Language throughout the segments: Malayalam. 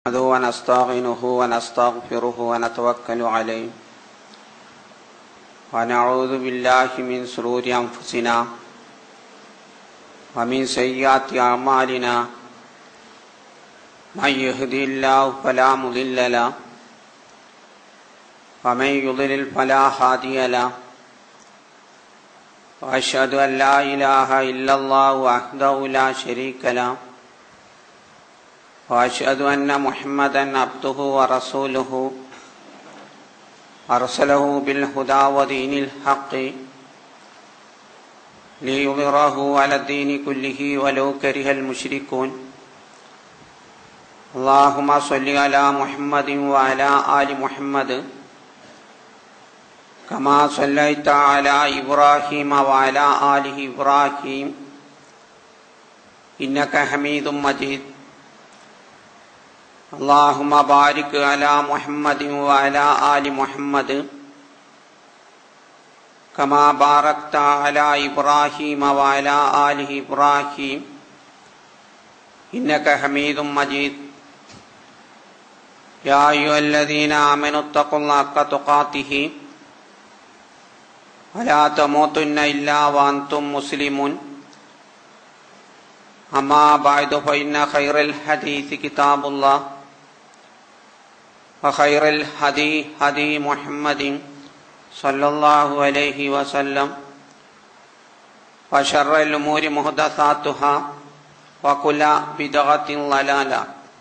نحمده ونستعينه ونستغفره ونتوكل عليه ونعوذ بالله من شرور أنفسنا ومن سيئات أعمالنا من يهدي الله فلا مضل له ومن يضلل فلا هادي له وأشهد أن لا إله إلا الله وحده لا شريك له واشهد ان محمدا عبده ورسوله ارسله بالهدى ودين الحق ليظهره على الدين كله ولو كره المشركون اللهم صل على محمد وعلى ال محمد كما صليت على ابراهيم وعلى ال ابراهيم انك حميد مجيد اللهم بارك على محمد وعلى آل محمد كما باركت على إبراهيم وعلى آل إبراهيم إنك حميد مجيد يا أيها الذين آمنوا اتقوا الله حق تقاته ولا تموتن إلا وأنتم مسلمون أما بعد فإن خير الحديث كتاب الله وخير الهدي هدي محمد صلى الله عليه وسلم وشر الأمور محدثاتها وكل بدعة ضلالة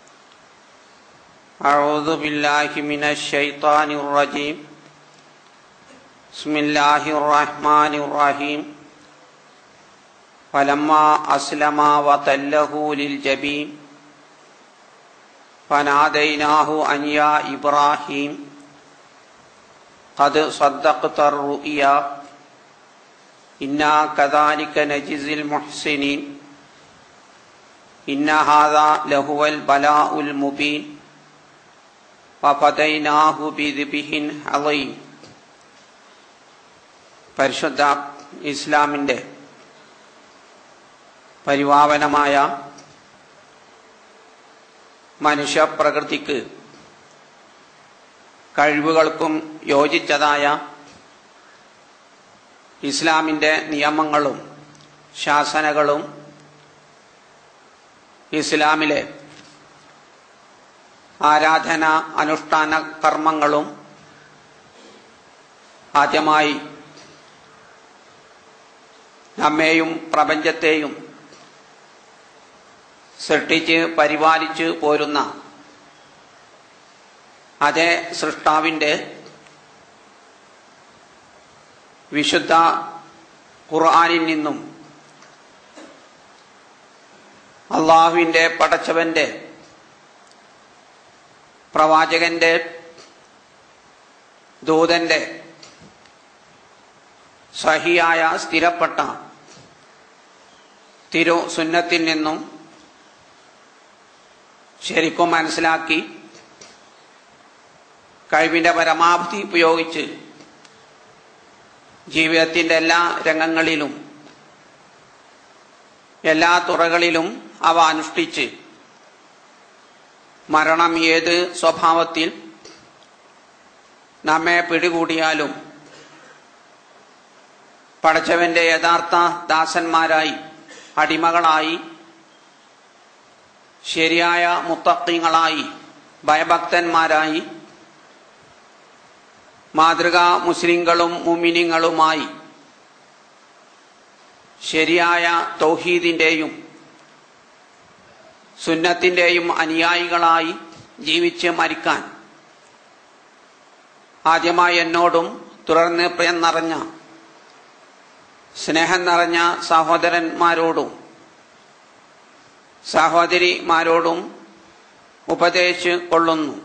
أعوذ بالله من الشيطان الرجيم بسم الله الرحمن الرحيم فلما أسلم وتله للجبين فناديناه أن يا إبراهيم قد صدقت الرؤيا إنا كذلك نجزي المحسنين إن هذا لهو البلاء المبين وفديناه بذبح عظيم പരിശുദ്ധ ഇസ്ലാമിൻ്റെ പരിപാവനമായ മനുഷ്യപ്രകൃതിക്ക് കഴിവുകൾക്കും യോജിച്ചതായ ഇസ്ലാമിൻ്റെ നിയമങ്ങളും ശാസനകളും ഇസ്ലാമിലെ ആരാധന അനുഷ്ഠാന കർമ്മങ്ങളും ആദ്യമായി നമ്മെയും പ്രപഞ്ചത്തെയും സൃഷ്ടിച്ച് പരിപാലിച്ച് പോരുന്ന അതേ സൃഷ്ടാവിൻ്റെ വിശുദ്ധ ഖുർആാനിൽ നിന്നും അള്ളാഹുവിൻ്റെ പടച്ചവന്റെ പ്രവാചകന്റെ ദൂതന്റെ സഹിയായ സ്ഥിരപ്പെട്ട തിരു സുന്നത്തിൽ നിന്നും ശരിക്കും മനസ്സിലാക്കി കഴിവിന്റെ പരമാവധി ഉപയോഗിച്ച് ജീവിതത്തിന്റെ എല്ലാ രംഗങ്ങളിലും എല്ലാ തുറകളിലും അവ അനുഷ്ഠിച്ച് മരണം ഏത് സ്വഭാവത്തിൽ നമ്മെ പിടികൂടിയാലും പടച്ചവന്റെ യഥാർത്ഥ ദാസന്മാരായി അടിമകളായി ശരിയായ മുത്തക്കിങ്ങളായി ഭയഭക്തന്മാരായി മാതൃകാ മുസ്ലിങ്ങളും മുമിനിങ്ങളുമായി ശരിയായ തൗഹീദിന്റെയും സുന്നത്തിന്റെയും അനുയായികളായി ജീവിച്ച് മരിക്കാൻ ആദ്യമായി എന്നോടും തുടർന്ന് പ്രിയം നിറഞ്ഞ സ്നേഹം നിറഞ്ഞ സഹോദരന്മാരോടും സഹോദരിമാരോടും ഉപദേശിച്ച് കൊള്ളുന്നു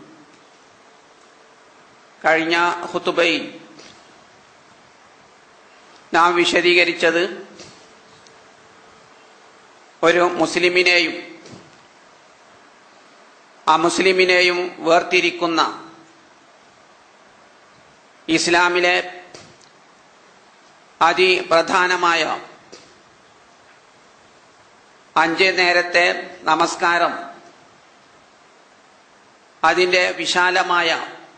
കഴിഞ്ഞ ഹുത്തുബയിൽ നാം വിശദീകരിച്ചത് ഒരു മുസ്ലിമിനെയും അമുസ്ലിമിനെയും വേർതിരിക്കുന്ന ഇസ്ലാമിലെ അതിപ്രധാനമായ അഞ്ച് നേരത്തെ നമസ്കാരം അതിൻ്റെ വിശാലമായ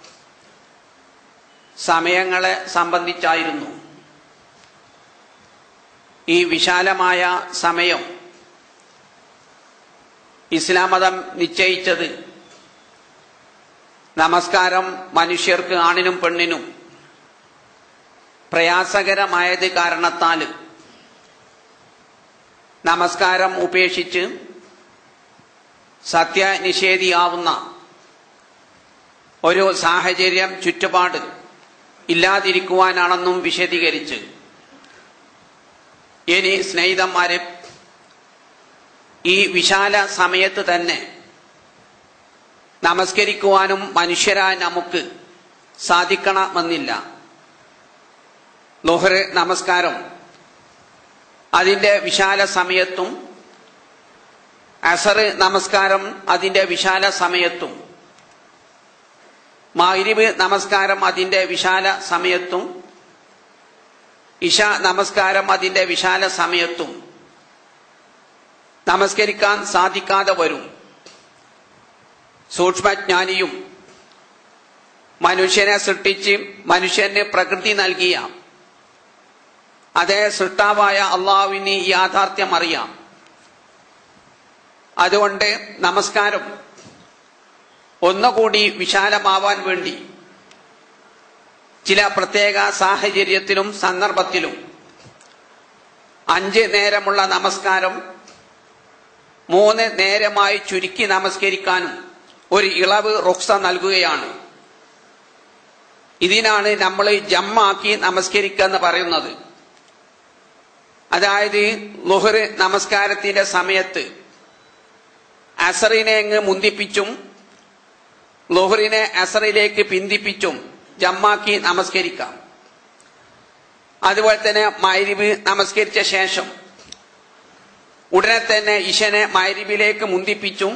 സമയങ്ങളെ സംബന്ധിച്ചായിരുന്നു ഈ വിശാലമായ സമയം ഇസ്ലാം മതം നിശ്ചയിച്ചത് നമസ്കാരം മനുഷ്യർക്ക് ആണിനും പെണ്ണിനും പ്രയാസകരമായത് കാരണത്താൽ നമസ്കാരം ഉപേക്ഷിച്ച് സത്യനിഷേധിയാവുന്ന ഒരു സാഹചര്യം ചുറ്റുപാട് ഇല്ലാതിരിക്കുവാനാണെന്നും വിശദീകരിച്ച് ഇനി സ്നേഹിതന്മാരെ ഈ വിശാല സമയത്ത് തന്നെ നമസ്കരിക്കുവാനും മനുഷ്യരായ നമുക്ക് സാധിക്കണമെന്നില്ല ലോഹർ നമസ്കാരം അതിന്റെ വിശാല സമയത്തും അസർ നമസ്കാരം അതിന്റെ വിശാല സമയത്തും മാരിബ് നമസ്കാരം അതിന്റെ വിശാല സമയത്തും ഇഷ നമസ്കാരം അതിന്റെ വിശാല സമയത്തും നമസ്കരിക്കാൻ സാധിക്കാതെ വരും സൂക്ഷ്മജ്ഞാനിയും മനുഷ്യനെ സൃഷ്ടിച്ച് മനുഷ്യന് പ്രകൃതി നൽകിയ അതേ സൃഷ്ടാവായ അള്ളാവിന് യാഥാർത്ഥ്യം അറിയാം അതുകൊണ്ട് നമസ്കാരം ഒന്നുകൂടി വിശാലമാവാൻ വേണ്ടി ചില പ്രത്യേക സാഹചര്യത്തിലും സന്ദർഭത്തിലും അഞ്ച് നേരമുള്ള നമസ്കാരം മൂന്ന് നേരമായി ചുരുക്കി നമസ്കരിക്കാനും ഒരു ഇളവ് റുക്സ നൽകുകയാണ് ഇതിനാണ് നമ്മൾ ജമ്മാക്കി നമസ്കരിക്കുക എന്ന് പറയുന്നത് അതായത് ലുഹർ നമസ്കാരത്തിന്റെ സമയത്ത് അസറിനെ അങ്ങ് മുന്തിപ്പിച്ചും ലുഹറിനെ അസറിലേക്ക് പിന്തിപ്പിച്ചും ജമ്മാക്കി നമസ്കരിക്കാം അതുപോലെ തന്നെ മൈരിബ് നമസ്കരിച്ച ശേഷം ഉടനെ തന്നെ ഇശനെ മൈരിബിലേക്ക് മുന്തിപ്പിച്ചും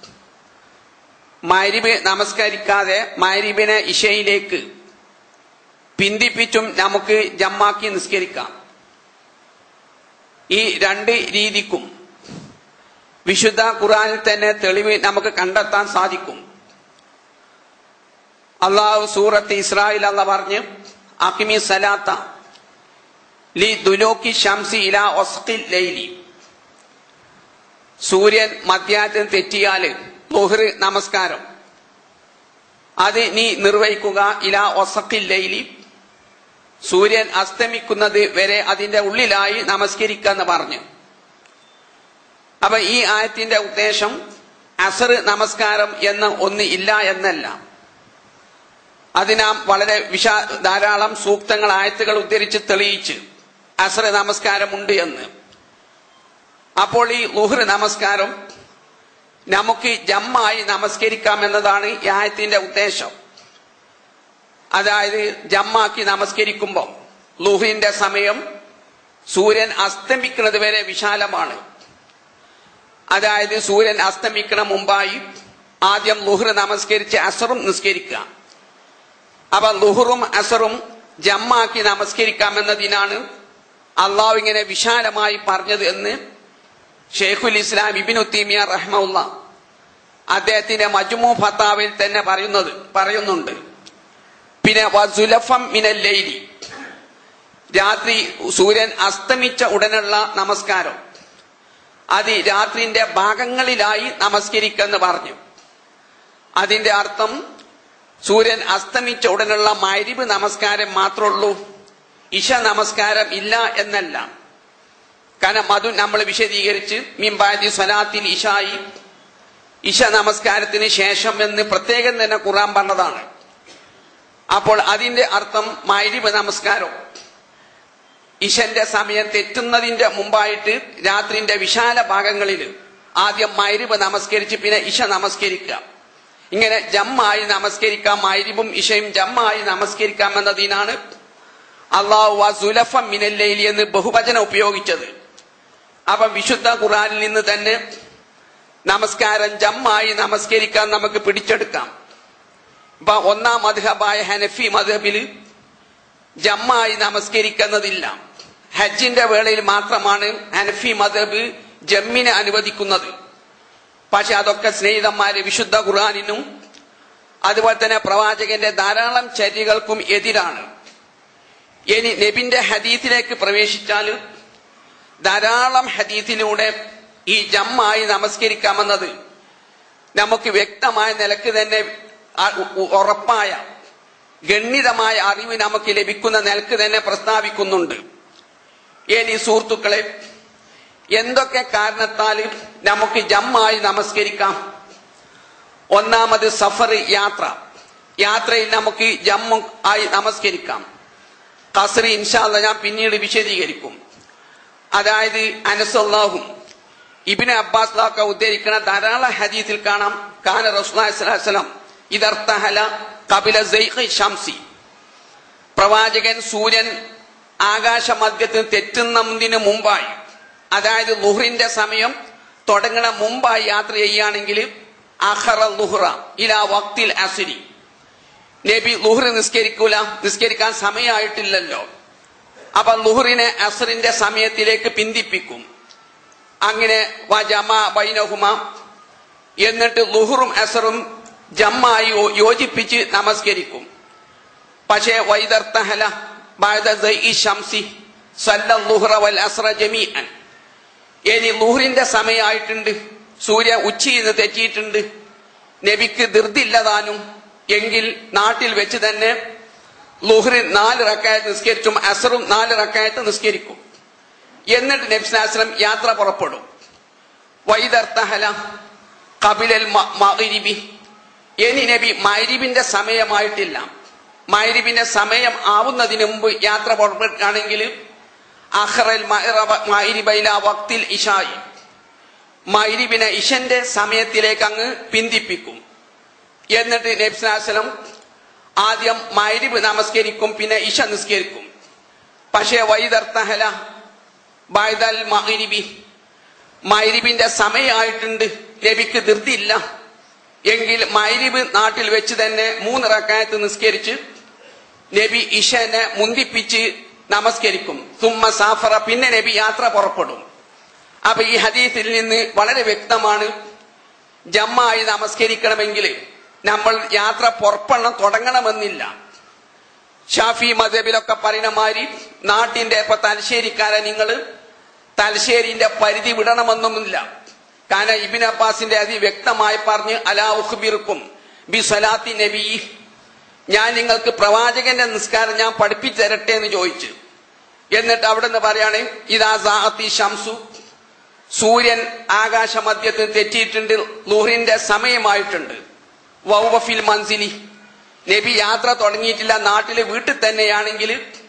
മൈരിബ് നമസ്കരിക്കാതെ മൈരിബിനെ ഇഷയിലേക്ക് പിന്തിപ്പിച്ചും നമുക്ക് ജമ്മാക്കി നിസ്കരിക്കാം ഈ രണ്ട് രീതിക്കും വിശുദ്ധ ഖുറാനിൽ തന്നെ തെളിവ് നമുക്ക് കണ്ടെത്താൻ സാധിക്കും അള്ളാഹു സൂറത്ത് ഇസ്രായേൽ അല്ല പറഞ്ഞ് അക്കിമി സലാത്ത ലി ദുലോക്കി ഷംസി ഇല ഒസ്കിൽ ലൈലി സൂര്യൻ മധ്യാത്തിൽ തെറ്റിയാല് ലുഹർ നമസ്കാരം അത് നീ നിർവഹിക്കുക ഇല ഒസക്കിൽ ലൈലി സൂര്യൻ അസ്തമിക്കുന്നത് വരെ അതിന്റെ ഉള്ളിലായി നമസ്കരിക്കുക എന്ന് പറഞ്ഞു അപ്പൊ ഈ ആയത്തിന്റെ ഉദ്ദേശം അസർ നമസ്കാരം എന്ന് ഒന്ന് ഇല്ല എന്നല്ല അത് നാം വളരെ വിശാ ധാരാളം സൂക്തങ്ങൾ ആയത്തുകൾ ഉദ്ധരിച്ച് തെളിയിച്ച് അസർ നമസ്കാരമുണ്ട് എന്ന് അപ്പോൾ ഈ ലുഹർ നമസ്കാരം നമുക്ക് ജമ്മായി നമസ്കരിക്കാം എന്നതാണ് ഈ ആയത്തിന്റെ ഉദ്ദേശം അതായത് ജമ്മാക്കി നമസ്കരിക്കുമ്പോൾ ലുഹറിന്റെ സമയം സൂര്യൻ അസ്തമിക്കുന്നത് വരെ വിശാലമാണ് അതായത് സൂര്യൻ അസ്തമിക്കണ മുമ്പായി ആദ്യം ലുഹർ നമസ്കരിച്ച് അസറും നിസ്കരിക്കുക അപ്പൊ ലുഹറും അസറും ജമ്മാക്കി നമസ്കരിക്കാമെന്നതിനാണ് അള്ളാഹു ഇങ്ങനെ വിശാലമായി പറഞ്ഞത് എന്ന് ഷെയ്ഖുൽ ഇസ്ലാം ഇബിൻ ഉത്തീമിയ റഹ്മുള്ള അദ്ദേഹത്തിന്റെ മജ്മു ഫത്താവിൽ തന്നെ പറയുന്നത് പറയുന്നുണ്ട് പിന്നെ വസുലഫം മിനൽ ലൈലി രാത്രി സൂര്യൻ അസ്തമിച്ച ഉടനുള്ള നമസ്കാരം അത് രാത്രിന്റെ ഭാഗങ്ങളിലായി നമസ്കരിക്കെന്ന് പറഞ്ഞു അതിന്റെ അർത്ഥം സൂര്യൻ അസ്തമിച്ച ഉടനുള്ള മൈരിബ് നമസ്കാരം മാത്രമുള്ളൂ ഇഷ നമസ്കാരം ഇല്ല എന്നല്ല കാരണം അത് നമ്മൾ വിശദീകരിച്ച് മിംബാദി സ്വലാത്തിൽ ഇഷായി ഇഷ നമസ്കാരത്തിന് ശേഷം എന്ന് പ്രത്യേകം തന്നെ ഖുറാൻ പറഞ്ഞതാണ് അപ്പോൾ അതിന്റെ അർത്ഥം മൈരിബ് നമസ്കാരം ഇഷന്റെ സമയം തെറ്റുന്നതിന്റെ മുമ്പായിട്ട് രാത്രിന്റെ വിശാല ഭാഗങ്ങളിൽ ആദ്യം മൈരിബ് നമസ്കരിച്ച് പിന്നെ ഇഷ നമസ്കരിക്കുക ഇങ്ങനെ ജമ്മായി നമസ്കരിക്കാം മൈരിബും ഇഷയും ജമ്മായി നമസ്കരിക്കാം എന്നതിനാണ് അള്ളാഹു സുലഫ മിനല്ലൈലി എന്ന് ബഹുവചനം ഉപയോഗിച്ചത് അപ്പൊ വിശുദ്ധ ഖുറാനിൽ നിന്ന് തന്നെ നമസ്കാരം ജമ്മായി നമസ്കരിക്കാൻ നമുക്ക് പിടിച്ചെടുക്കാം ഇപ്പൊ ഒന്നാം മധുഹബായ ഹനഫി മധുഹബിൽ ജമ്മായി നമസ്കരിക്കുന്നതില്ല ഹജ്ജിന്റെ വേളയിൽ മാത്രമാണ് ഹനഫി മധബ് ജമ്മിനെ അനുവദിക്കുന്നത് പക്ഷെ അതൊക്കെ സ്നേഹിതന്മാര് വിശുദ്ധ ഖുർആാനിനും അതുപോലെ തന്നെ പ്രവാചകന്റെ ധാരാളം ചര്യകൾക്കും എതിരാണ് ഇനി നബിന്റെ ഹദീത്തിലേക്ക് പ്രവേശിച്ചാൽ ധാരാളം ഹദീത്തിലൂടെ ഈ ജമ്മായി നമസ്കരിക്കാമെന്നത് നമുക്ക് വ്യക്തമായ നിലക്ക് തന്നെ അ- ഉ- ഉറപ്പായ ഗണ്യതമായ അറിവ് നമുക്ക് ലഭിക്കുന്ന നിലക്ക് തന്നെ പ്രസ്താവിക്കുന്നുണ്ട് ഇനി സുഹൃത്തുക്കളെ എന്തൊക്കെ കാരണത്താൽ നമുക്ക് ജമ്മായി നമസ്കരിക്കാം ഒന്നാമത് സഫർ യാത്ര യാത്രയിൽ നമുക്ക് ജമ്മു ആയി നമസ്കരിക്കാം കസറി ഇൻഷാല്ല ഞാൻ പിന്നീട് വിശദീകരിക്കും അതായത് അനസല്ലാഹും ഇബിന് അബ്ബാസ് ലാക്ക ഉദ്ധരിക്കുന്ന ധാരാളം ഹദീസിൽ കാണാം കാന റസുലാസ്ലാം ഇതർത്തഹല കപില സൈഖ് ഷംസി പ്രവാചകൻ സൂര്യൻ ആകാശമധ്യത്തിൽ തെറ്റുന്നതിന് മുമ്പായി അതായത് ലുഹറിന്റെ സമയം തുടങ്ങണ മുമ്പായി യാത്ര ചെയ്യുകയാണെങ്കിൽ അഹറ ലുഹ്റ ഇലാ വക്തിൽ അസുരി നബി ലുഹർ നിസ്കരിക്കൂല നിസ്കരിക്കാൻ സമയമായിട്ടില്ലല്ലോ അപ്പൊ ലുഹറിനെ അസറിന്റെ സമയത്തിലേക്ക് പിന്തിപ്പിക്കും അങ്ങനെ വജമ ബൈനഹുമ എന്നിട്ട് ലുഹറും അസറും ജമ്മായി യോ- യോജിപ്പിച്ച് നമസ്കരിക്കും പക്ഷേ വൈദർത്തഹല ബാദ ദൈഇ ശംസി സല്ല ലുഹ്റ വൽ അസ്ര ജമീഅൻ ഇനി ലുഹറിന്റെ സമയമായിട്ടുണ്ട് സൂര്യ ഉച്ചയിൽ നിന്ന് തെറ്റിയിട്ടുണ്ട് നബിക്ക് ധൃതില്ലതാനും എങ്കിൽ നാട്ടിൽ വെച്ച് തന്നെ ലുഹറിൻ നാല് റക്കായത്ത് നിസ്കരിച്ചും അസറും നാല് റക്കായത്ത് നിസ്കരിക്കും എന്നിട്ട് നബ്സാസ്ലം യാത്ര പുറപ്പെടും വൈദർത്തഹല കപിലൽ മ- മഗ്രിബി ഇനി നബി മൈരിബിന്റെ സമയമായിട്ടില്ല മൈരിബിന്റെ സമയം ആവുന്നതിന് മുമ്പ് യാത്ര പുറപ്പെടുകയാണെങ്കിൽ അഹ്റൽ മൈരിബൈല വക്തിൽ ഇഷായി മൈരിബിനെ ഇഷന്റെ സമയത്തിലേക്ക് അങ്ങ് പിന്തിപ്പിക്കും എന്നിട്ട് നബ്സാസ്ലം ആദ്യം മൈരിബ് നമസ്കരിക്കും പിന്നെ ഇഷ നിസ്കരിക്കും പക്ഷേ വൈദർത്തഹല ബൈദൽ മഗ്രിബി മൈരിബിന്റെ സമയമായിട്ടുണ്ട് നബിക്ക് ധൃതിയില്ല എങ്കിൽ മൈരിബ് നാട്ടിൽ വെച്ച് തന്നെ മൂന്ന് റക്കായത്ത് നിസ്കരിച്ച് നബി ഇഷനെ മുന്തിപ്പിച്ച് നമസ്കരിക്കും സുമ്മ സാഫറ പിന്നെ നബി യാത്ര പുറപ്പെടും അപ്പൊ ഈ ഹദീസിൽ നിന്ന് വളരെ വ്യക്തമാണ് ജമ്മായി നമസ്കരിക്കണമെങ്കിൽ നമ്മൾ യാത്ര പുറപ്പെടണം തുടങ്ങണമെന്നില്ല ഷാഫി മദബിലൊക്കെ പറയുന്ന മാതിരി നാട്ടിന്റെ ഇപ്പൊ തലശ്ശേരിക്കാരെ നിങ്ങൾ തലശ്ശേരിന്റെ പരിധി വിടണമെന്നൊന്നുമില്ല കാരണം ഇബിൻ അബ്ബാസിന്റെ അതി വ്യക്തമായി പറഞ്ഞ് അലാ ഉഖ്ബിർക്കും ബി സലാത്തി നബി ഞാൻ നിങ്ങൾക്ക് പ്രവാചകന്റെ നിസ്കാരം ഞാൻ പഠിപ്പിച്ചു തരട്ടെ എന്ന് ചോദിച്ചു എന്നിട്ട് അവിടെ നിന്ന് പറയാണ് ഇതാ സാഹത്തി ഷംസു സൂര്യൻ ആകാശമധ്യത്തിൽ തെറ്റിയിട്ടുണ്ട് ലുഹറിന്റെ സമയമായിട്ടുണ്ട് വൗവഫിൽ മൻസിലി നബി യാത്ര തുടങ്ങിയിട്ടില്ല നാട്ടില് വീട്ടിൽ തന്നെയാണെങ്കിൽ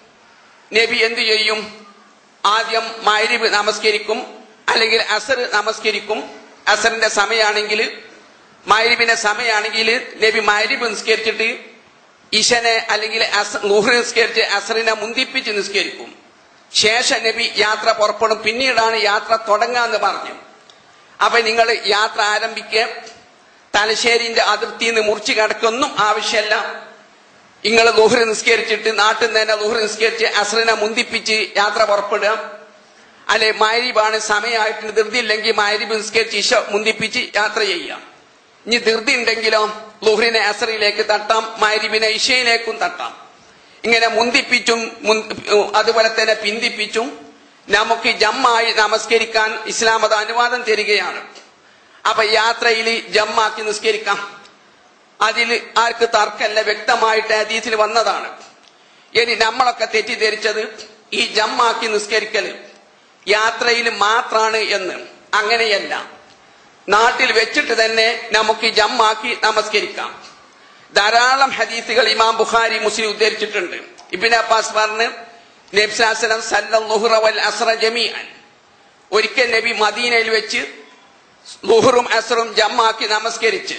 നബി എന്തു ചെയ്യും ആദ്യം മൈരിബ് നമസ്കരിക്കും അല്ലെങ്കിൽ അസർ നമസ്കരിക്കും അസറിന്റെ സമയമാണെങ്കിൽ മൈരിബിന്റെ സമയമാണെങ്കിൽ നബി മൈരിബ് നിസ്കരിച്ചിട്ട് ഇഷനെ അല്ലെങ്കിൽ ലുഹർ നിസ്കരിച്ച് അസറിനെ മുന്തിപ്പിച്ച് നിസ്കരിക്കും ശേഷം നബി യാത്ര പുറപ്പെടും പിന്നീടാണ് യാത്ര തുടങ്ങാന്ന് പറഞ്ഞു അപ്പൊ നിങ്ങൾ യാത്ര ആരംഭിക്കുക തലശ്ശേരിന്റെ അതിർത്തിയിൽ നിന്ന് മുറിച്ചു കിടക്കൊന്നും ആവശ്യമല്ല നിങ്ങൾ ലുഹർ നിസ്കരിച്ചിട്ട് നാട്ടിൽ നിന്ന് തന്നെ ലുഹർ നിസ്കരിച്ച് അസറിനെ മുന്തിപ്പിച്ച് യാത്ര പുറപ്പെടുക അല്ലെ മാരിബാണ് സമയമായിട്ട് ധൃതി ഇല്ലെങ്കിൽ മാരിബ് നിസ്കരിച്ച് ഇഷ മുന്തിപ്പിച്ച് യാത്ര ചെയ്യാം ഇനി ധൃതി ഉണ്ടെങ്കിലോ ലുഹറിനെ അസറിലേക്ക് തട്ടാം മാരിബിനെ ഇഷയിലേക്കും തട്ടാം ഇങ്ങനെ മുന്തിപ്പിച്ചും മുൻ- അതുപോലെ തന്നെ പിന്തിപ്പിച്ചും നമുക്ക് ജമ്മായി നമസ്കരിക്കാൻ ഇസ്ലാം അത് അനുവാദം തരികയാണ് അപ്പൊ യാത്രയിൽ ജമ്മാക്കി നിസ്കരിക്കാം അതിൽ ആർക്ക് തർക്കമല്ല വ്യക്തമായിട്ട് അതീതിൽ വന്നതാണ് ഇനി നമ്മളൊക്കെ തെറ്റിദ്ധരിച്ചത് ഈ ജമ്മാക്കി നിസ്കരിക്കൽ യാത്രയിൽ മാത്രാണ് എന്ന് അങ്ങനെയല്ല നാട്ടിൽ വെച്ചിട്ട് തന്നെ നമുക്ക് ജമ്മാക്കി നമസ്കരിക്കാം ധാരാളം ഹദീസുകൾ ഇമാം ബുഖാരി മുസ്ലിം ഉദ്ധരിച്ചിട്ടുണ്ട് ഇബിൻ അബ്ബാസ് പറഞ്ഞ് നബ്സാസനം സല്ലുഹുറ വൽ അസ്ര ജമീഅൻ ഒരിക്കൽ നബി മദീനയിൽ വെച്ച് ലുഹറും അസറും ജമ്മാക്കി നമസ്കരിച്ച്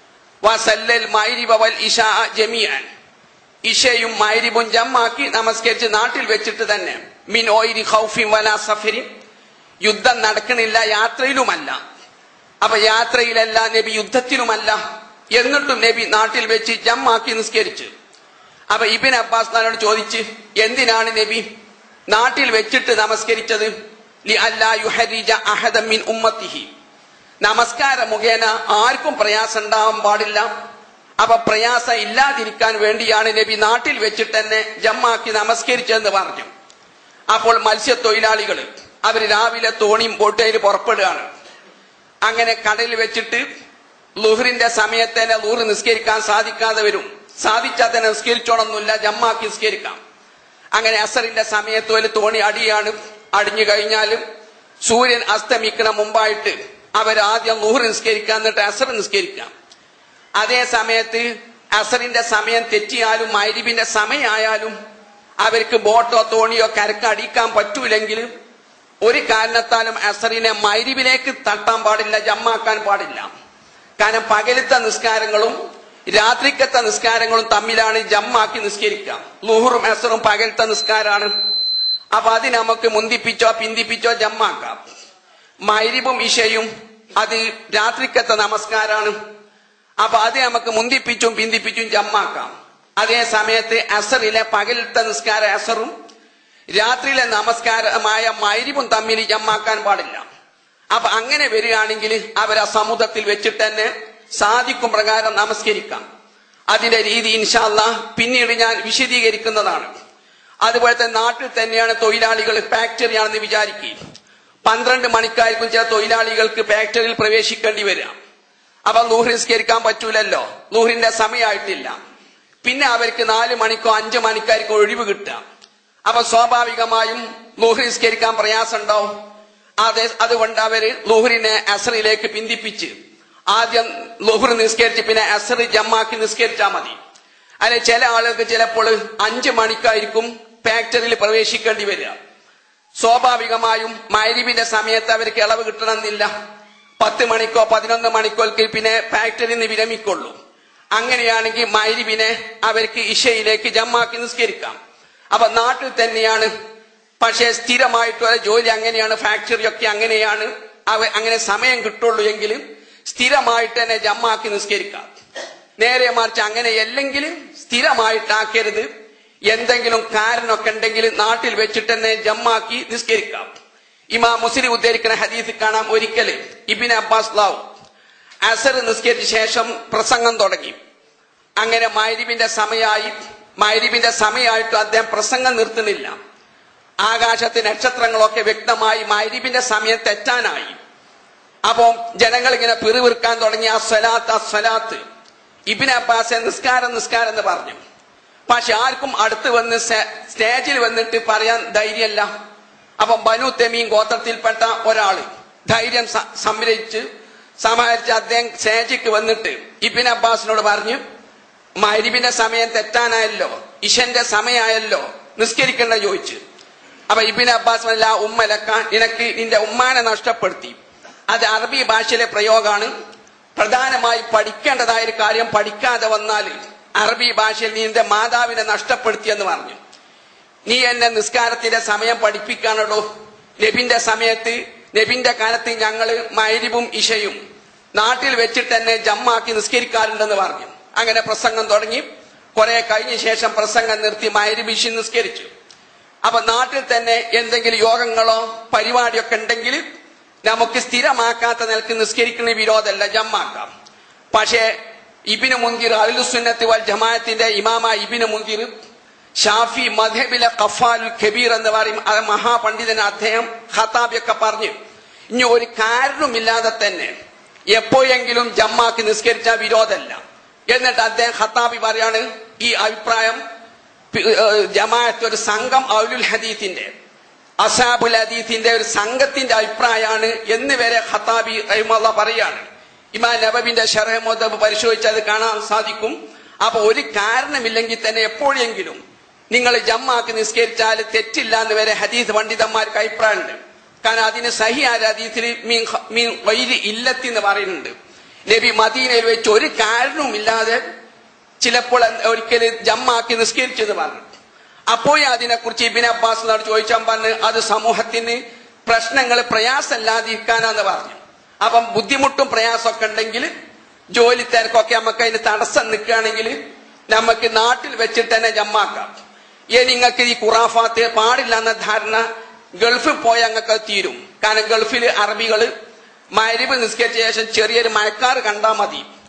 വസല്ലൽ മൈരിബ വൽ ഇഷാ ജമീഅൻ ഇഷയും മൈരിബും ജമ്മാക്കി നമസ്കരിച്ച് നാട്ടിൽ വെച്ചിട്ട് തന്നെ മിൻ ഓയിരി ഖൗഫിൻ വലാ സഫരിൻ യുദ്ധം നടക്കണില്ല യാത്രയിലുമല്ല അപ്പൊ യാത്രയിലല്ല നബി യുദ്ധത്തിലുമല്ല എന്നിട്ടും നബി നാട്ടിൽ വെച്ച് ജമ്മാക്കി നിസ്കരിച്ചു അപ്പൊ ഇബിൻ അബ്ബാസ് താനോട് ചോദിച്ച് എന്തിനാണ് നബി നാട്ടിൽ വെച്ചിട്ട് നമസ്കരിച്ചത് ലി അല്ലാ യുഹരിജ അഹദം മിൻ ഉമ്മത്തിഹി നമസ്കാര മുഖേന ആർക്കും പ്രയാസം ഉണ്ടാവാൻ പാടില്ല അപ്പൊ പ്രയാസം ഇല്ലാതിരിക്കാൻ വേണ്ടിയാണ് നബി നാട്ടിൽ വെച്ചിട്ട് തന്നെ ജമ്മാക്കി നമസ്കരിച്ചതെന്ന് പറഞ്ഞു അപ്പോൾ മത്സ്യത്തൊഴിലാളികൾ അവർ രാവിലെ തോണിയും ബോട്ടയിൽ പുറപ്പെടുകയാണ് അങ്ങനെ കടലിൽ വെച്ചിട്ട് ലുഹറിന്റെ സമയത്ത് തന്നെ ലൂഹർ നിസ്കരിക്കാൻ സാധിക്കാതെ വരും സാധിച്ചാൽ തന്നെ നിസ്കരിച്ചോണമെന്നില്ല ജമ്മാക്കി നിസ്കരിക്കാം അങ്ങനെ അസറിന്റെ സമയത്ത് ഒരു തോണി അടിയാണ് അടിഞ്ഞു കഴിഞ്ഞാലും സൂര്യൻ അസ്തമിക്കണ മുമ്പായിട്ട് അവർ ആദ്യം നൂറ് നിസ്കരിക്കാം എന്നിട്ട് അസർ നിസ്കരിക്കാം അതേ സമയത്ത് അസറിന്റെ സമയം തെറ്റിയാലും മൈരിബിന്റെ സമയമായാലും അവർക്ക് ബോട്ടോ തോണിയോ കരക്ക് അടിക്കാൻ പറ്റൂലെങ്കിൽ ഒരു കാരണത്താലും അസറിനെ മൈരിബിലേക്ക് തട്ടാൻ പാടില്ല ജമ്മാക്കാൻ പാടില്ല കാരണം പകലത്തെ നിസ്കാരങ്ങളും രാത്രിക്കത്തെ നിസ്കാരങ്ങളും തമ്മിലാണ് ജമ്മാക്കി നിസ്കരിക്കുക ലുഹറും അസറും പകലത്തെ നിസ്കാരാണ് അപ്പൊ അത് നമുക്ക് മുന്തിപ്പിച്ചോ പിന്തിപ്പിച്ചോ ജമ്മാക്കാം മൈരിബും ഇഷയും അത് രാത്രിക്കത്തെ നമസ്കാരാണ് അപ്പൊ അത് നമുക്ക് മുന്തിപ്പിച്ചും പിന്തിപ്പിച്ചും ജമ്മാക്കാം അതേ സമയത്ത് അസറിലെ പകലത്തെ നിസ്കാര അസറും രാത്രിയിലെ നമസ്കാരമായ മൈരിബും തമ്മിൽ ജമ്മാക്കാൻ പാടില്ല അപ്പൊ അങ്ങനെ വരികയാണെങ്കിൽ അവർ ആ സമുദ്രത്തിൽ വെച്ചിട്ട് തന്നെ സാധിക്കും പ്രകാരം നമസ്കരിക്കാം അതിന്റെ രീതി ഇൻഷാല്ല പിന്നീട് ഞാൻ വിശദീകരിക്കുന്നതാണ് അതുപോലെ തന്നെ നാട്ടിൽ തന്നെയാണ് തൊഴിലാളികൾ ഫാക്ടറിയാണെന്ന് വിചാരിക്കുക പന്ത്രണ്ട് മണിക്കായിരിക്കും ചില തൊഴിലാളികൾക്ക് ഫാക്ടറിയിൽ പ്രവേശിക്കേണ്ടി വരിക അപ്പൊ ലൂഹ് നിസ്കരിക്കാൻ പറ്റൂലല്ലോ ലൂഹിന്റെ സമയമായിട്ടില്ല പിന്നെ അവർക്ക് നാല് മണിക്കോ അഞ്ചു മണിക്കായിരിക്കും ഒഴിവ് കിട്ടുക അപ്പൊ സ്വാഭാവികമായും ലൂഹ് നിസ്കരിക്കാൻ പ്രയാസം ഉണ്ടാവും അതെ അതുകൊണ്ട് അവര് ലൂഹറിനെ അസറിലേക്ക് പിന്തിപ്പിച്ച് ആദ്യം ലൂഹർ നിസ്കരിച്ച് പിന്നെ അസർ ജമ്മാക്കി നിസ്കരിച്ചാൽ മതി അല്ലെ ചില ആളുകൾക്ക് ചിലപ്പോൾ അഞ്ചു മണിക്കായിരിക്കും ഫാക്ടറിയിൽ പ്രവേശിക്കേണ്ടി വരിക സ്വാഭാവികമായും മൈരിബിന്റെ സമയത്ത് അവർക്ക് ഇളവ് കിട്ടണമെന്നില്ല പത്ത് മണിക്കോ പതിനൊന്ന് മണിക്കോൾക്ക് പിന്നെ ഫാക്ടറിയിൽ നിന്ന് വിരമിക്കൊള്ളൂ അങ്ങനെയാണെങ്കിൽ മൈരിബിനെ അവർക്ക് ഇഷയിലേക്ക് ജമ്മാക്കി നിസ്കരിക്കാം അപ്പൊ നാട്ടിൽ തന്നെയാണ് പക്ഷേ സ്ഥിരമായിട്ടുള്ള ജോലി അങ്ങനെയാണ് ഫാക്ടറി ഒക്കെ അങ്ങനെയാണ് അവ അങ്ങനെ സമയം കിട്ടുള്ളൂ എങ്കിൽ സ്ഥിരമായിട്ട് തന്നെ ജമ്മാക്കി നിസ്കരിക്കാം നേരെ മറിച്ച് അങ്ങനെ അല്ലെങ്കിൽ സ്ഥിരമായിട്ടാക്കരുത് എന്തെങ്കിലും കാരണമൊക്കെ ഉണ്ടെങ്കിൽ നാട്ടിൽ വെച്ചിട്ട് തന്നെ ജമ്മാക്കി നിസ്കരിക്കാം ഇമാ മുസ്ലിം ഉദ്ധരിക്കുന്ന ഹദീസ് കാണാം ഒരിക്കല് ഇബിൻ അബ്ബാസ് ലാവ് അസർ നിസ്കരിച്ച ശേഷം പ്രസംഗം തുടങ്ങി അങ്ങനെ മൈരിബിന്റെ സമയമായി മൈരിബിന്റെ സമയമായിട്ട് അദ്ദേഹം പ്രസംഗം നിർത്തുന്നില്ല ആകാശത്തെ നക്ഷത്രങ്ങളൊക്കെ വ്യക്തമായി മൈരിബിന്റെ സമയം തെറ്റാനായി അപ്പോ ജനങ്ങൾ ഇങ്ങനെ പിറുവിറുക്കാൻ തുടങ്ങി ആ സ്വലാത്ത് ആ സ്വലാത്ത് ഇബിൻ അബ്ബാസ് നിസ്കാരം നിസ്കാരം എന്ന് പറഞ്ഞു പക്ഷെ ആർക്കും അടുത്ത് വന്ന് സ്റ്റേജിൽ വന്നിട്ട് പറയാൻ ധൈര്യമല്ല അപ്പം ബനു തെമീൻ ഗോത്രത്തിൽപ്പെട്ട ഒരാള് ധൈര്യം സംരക്ഷിച്ച് സമാഹരിച്ച് അദ്ദേഹം സ്റ്റേജിക്ക് വന്നിട്ട് ഇബിൻ അബ്ബാസിനോട് പറഞ്ഞു മരിബിന്റെ സമയം തെറ്റാനായല്ലോ ഇഷന്റെ സമയമായല്ലോ നിസ്കരിക്കണ്ട ചോദിച്ചു അപ്പൊ ഇബിൻ അബ്ബാസ് അല്ല ഉമ്മലക്ക നിനക്ക് നിന്റെ ഉമ്മാനെ നഷ്ടപ്പെടുത്തി അത് അറബി ഭാഷയിലെ പ്രയോഗമാണ് പ്രധാനമായി പഠിക്കേണ്ടതായ ഒരു കാര്യം പഠിക്കാതെ വന്നാൽ അറബി ഭാഷയിൽ നീ നിന്റെ മാതാവിനെ നഷ്ടപ്പെടുത്തിയെന്ന് പറഞ്ഞു നീ എന്നെ നിസ്കാരത്തിന്റെ സമയം പഠിപ്പിക്കാനടോ നബിന്റെ സമയത്ത് നബിന്റെ കാലത്ത് ഞങ്ങള് മൈരിബും ഇഷയും നാട്ടിൽ വെച്ചിട്ട് തന്നെ ജമ്മാക്കി നിസ്കരിക്കാറുണ്ടെന്ന് പറഞ്ഞു അങ്ങനെ പ്രസംഗം തുടങ്ങി കുറെ കഴിഞ്ഞ ശേഷം പ്രസംഗം നിർത്തി മൈരിബ് ഇഷി നിസ്കരിച്ചു അപ്പൊ നാട്ടിൽ തന്നെ എന്തെങ്കിലും യോഗങ്ങളോ പരിപാടിയൊക്കെ ഉണ്ടെങ്കിൽ നമുക്ക് സ്ഥിരമാക്കാത്ത നിലക്ക് നിസ്കരിക്കുന്ന വിരോധമല്ല ജമ്മാക്കാം പക്ഷേ ഇബിന് മുന്തിർ അലുസുന്നത്ത് വൽ ജമാഅത്തിന്റെ ഇമാമ ഇബിന് മുന്തിർ ഷാഫി മധബിലെ കഫാൽ ഖബീർ എന്ന് പറയും അത് മഹാപണ്ഡിതൻ അദ്ദേഹം ഖത്താബിയൊക്കെ പറഞ്ഞു ഇനി ഒരു കാരണമില്ലാതെ തന്നെ എപ്പോഴെങ്കിലും ജമ്മാക്കി നിസ്കരിച്ച വിരോധമല്ല എന്നിട്ട് അദ്ദേഹം ഖത്താബി പറയാണ് ഈ അഭിപ്രായം ജമാഅത്ത് ഒരു സംഘം ഔലുൽ ഹദീത്തിന്റെ അസാബുൽ ഹദീത്തിന്റെ ഒരു സംഘത്തിന്റെ അഭിപ്രായമാണ് എന്ന് വരെ ഖത്താബി റഹിമുള്ള പറയാണ് ഇമാ നബബിന്റെ ഷറഹ് മുതബ് പരിശോധിച്ച് അത് കാണാൻ സാധിക്കും അപ്പൊ ഒരു കാരണമില്ലെങ്കിൽ തന്നെ എപ്പോഴെങ്കിലും നിങ്ങൾ ജമ്മാക്കി നിസ്കരിച്ചാൽ തെറ്റില്ല എന്ന് വരെ ഹദീസ് പണ്ഡിതന്മാർക്ക് അഭിപ്രായമുണ്ട് കാരണം അതിന് സഹിയായ ഹദീസിൽ മീൻ മീൻ വൈരി ഇല്ലത്തി എന്ന് പറയുന്നുണ്ട് നബി മദീനയിൽ വെച്ച് ഒരു കാരണവുമില്ലാതെ ചിലപ്പോൾ ഒരിക്കലും ജമ്മാക്കി നിസ്കരിച്ചെന്ന് പറഞ്ഞു അപ്പോഴും അതിനെക്കുറിച്ച് ഇബിൻ അബ്ബാസിനോട് ചോദിച്ചാൽ പറഞ്ഞ് അത് സമൂഹത്തിന് പ്രശ്നങ്ങൾ പ്രയാസമല്ലാതിരിക്കാനാന്ന് പറഞ്ഞു അപ്പം ബുദ്ധിമുട്ടും പ്രയാസമൊക്കെ ഉണ്ടെങ്കിൽ ജോലി തിരക്കൊക്കെ നമുക്ക് അതിന് തടസ്സം നിൽക്കുകയാണെങ്കിൽ നമുക്ക് നാട്ടിൽ വെച്ചിട്ട് തന്നെ ജമ്മാക്കാം ഇനി നിങ്ങൾക്ക് ഈ ഖുറാഫാത്ത് പാടില്ല എന്ന ധാരണ ഗൾഫിൽ പോയ അങ്ങക്ക് തീരും കാരണം ഗൾഫിൽ അറബികള് മരിബ് നിസ്കരിച്ച ശേഷം ചെറിയൊരു മഴക്കാറ് കണ്ടാൽ മതി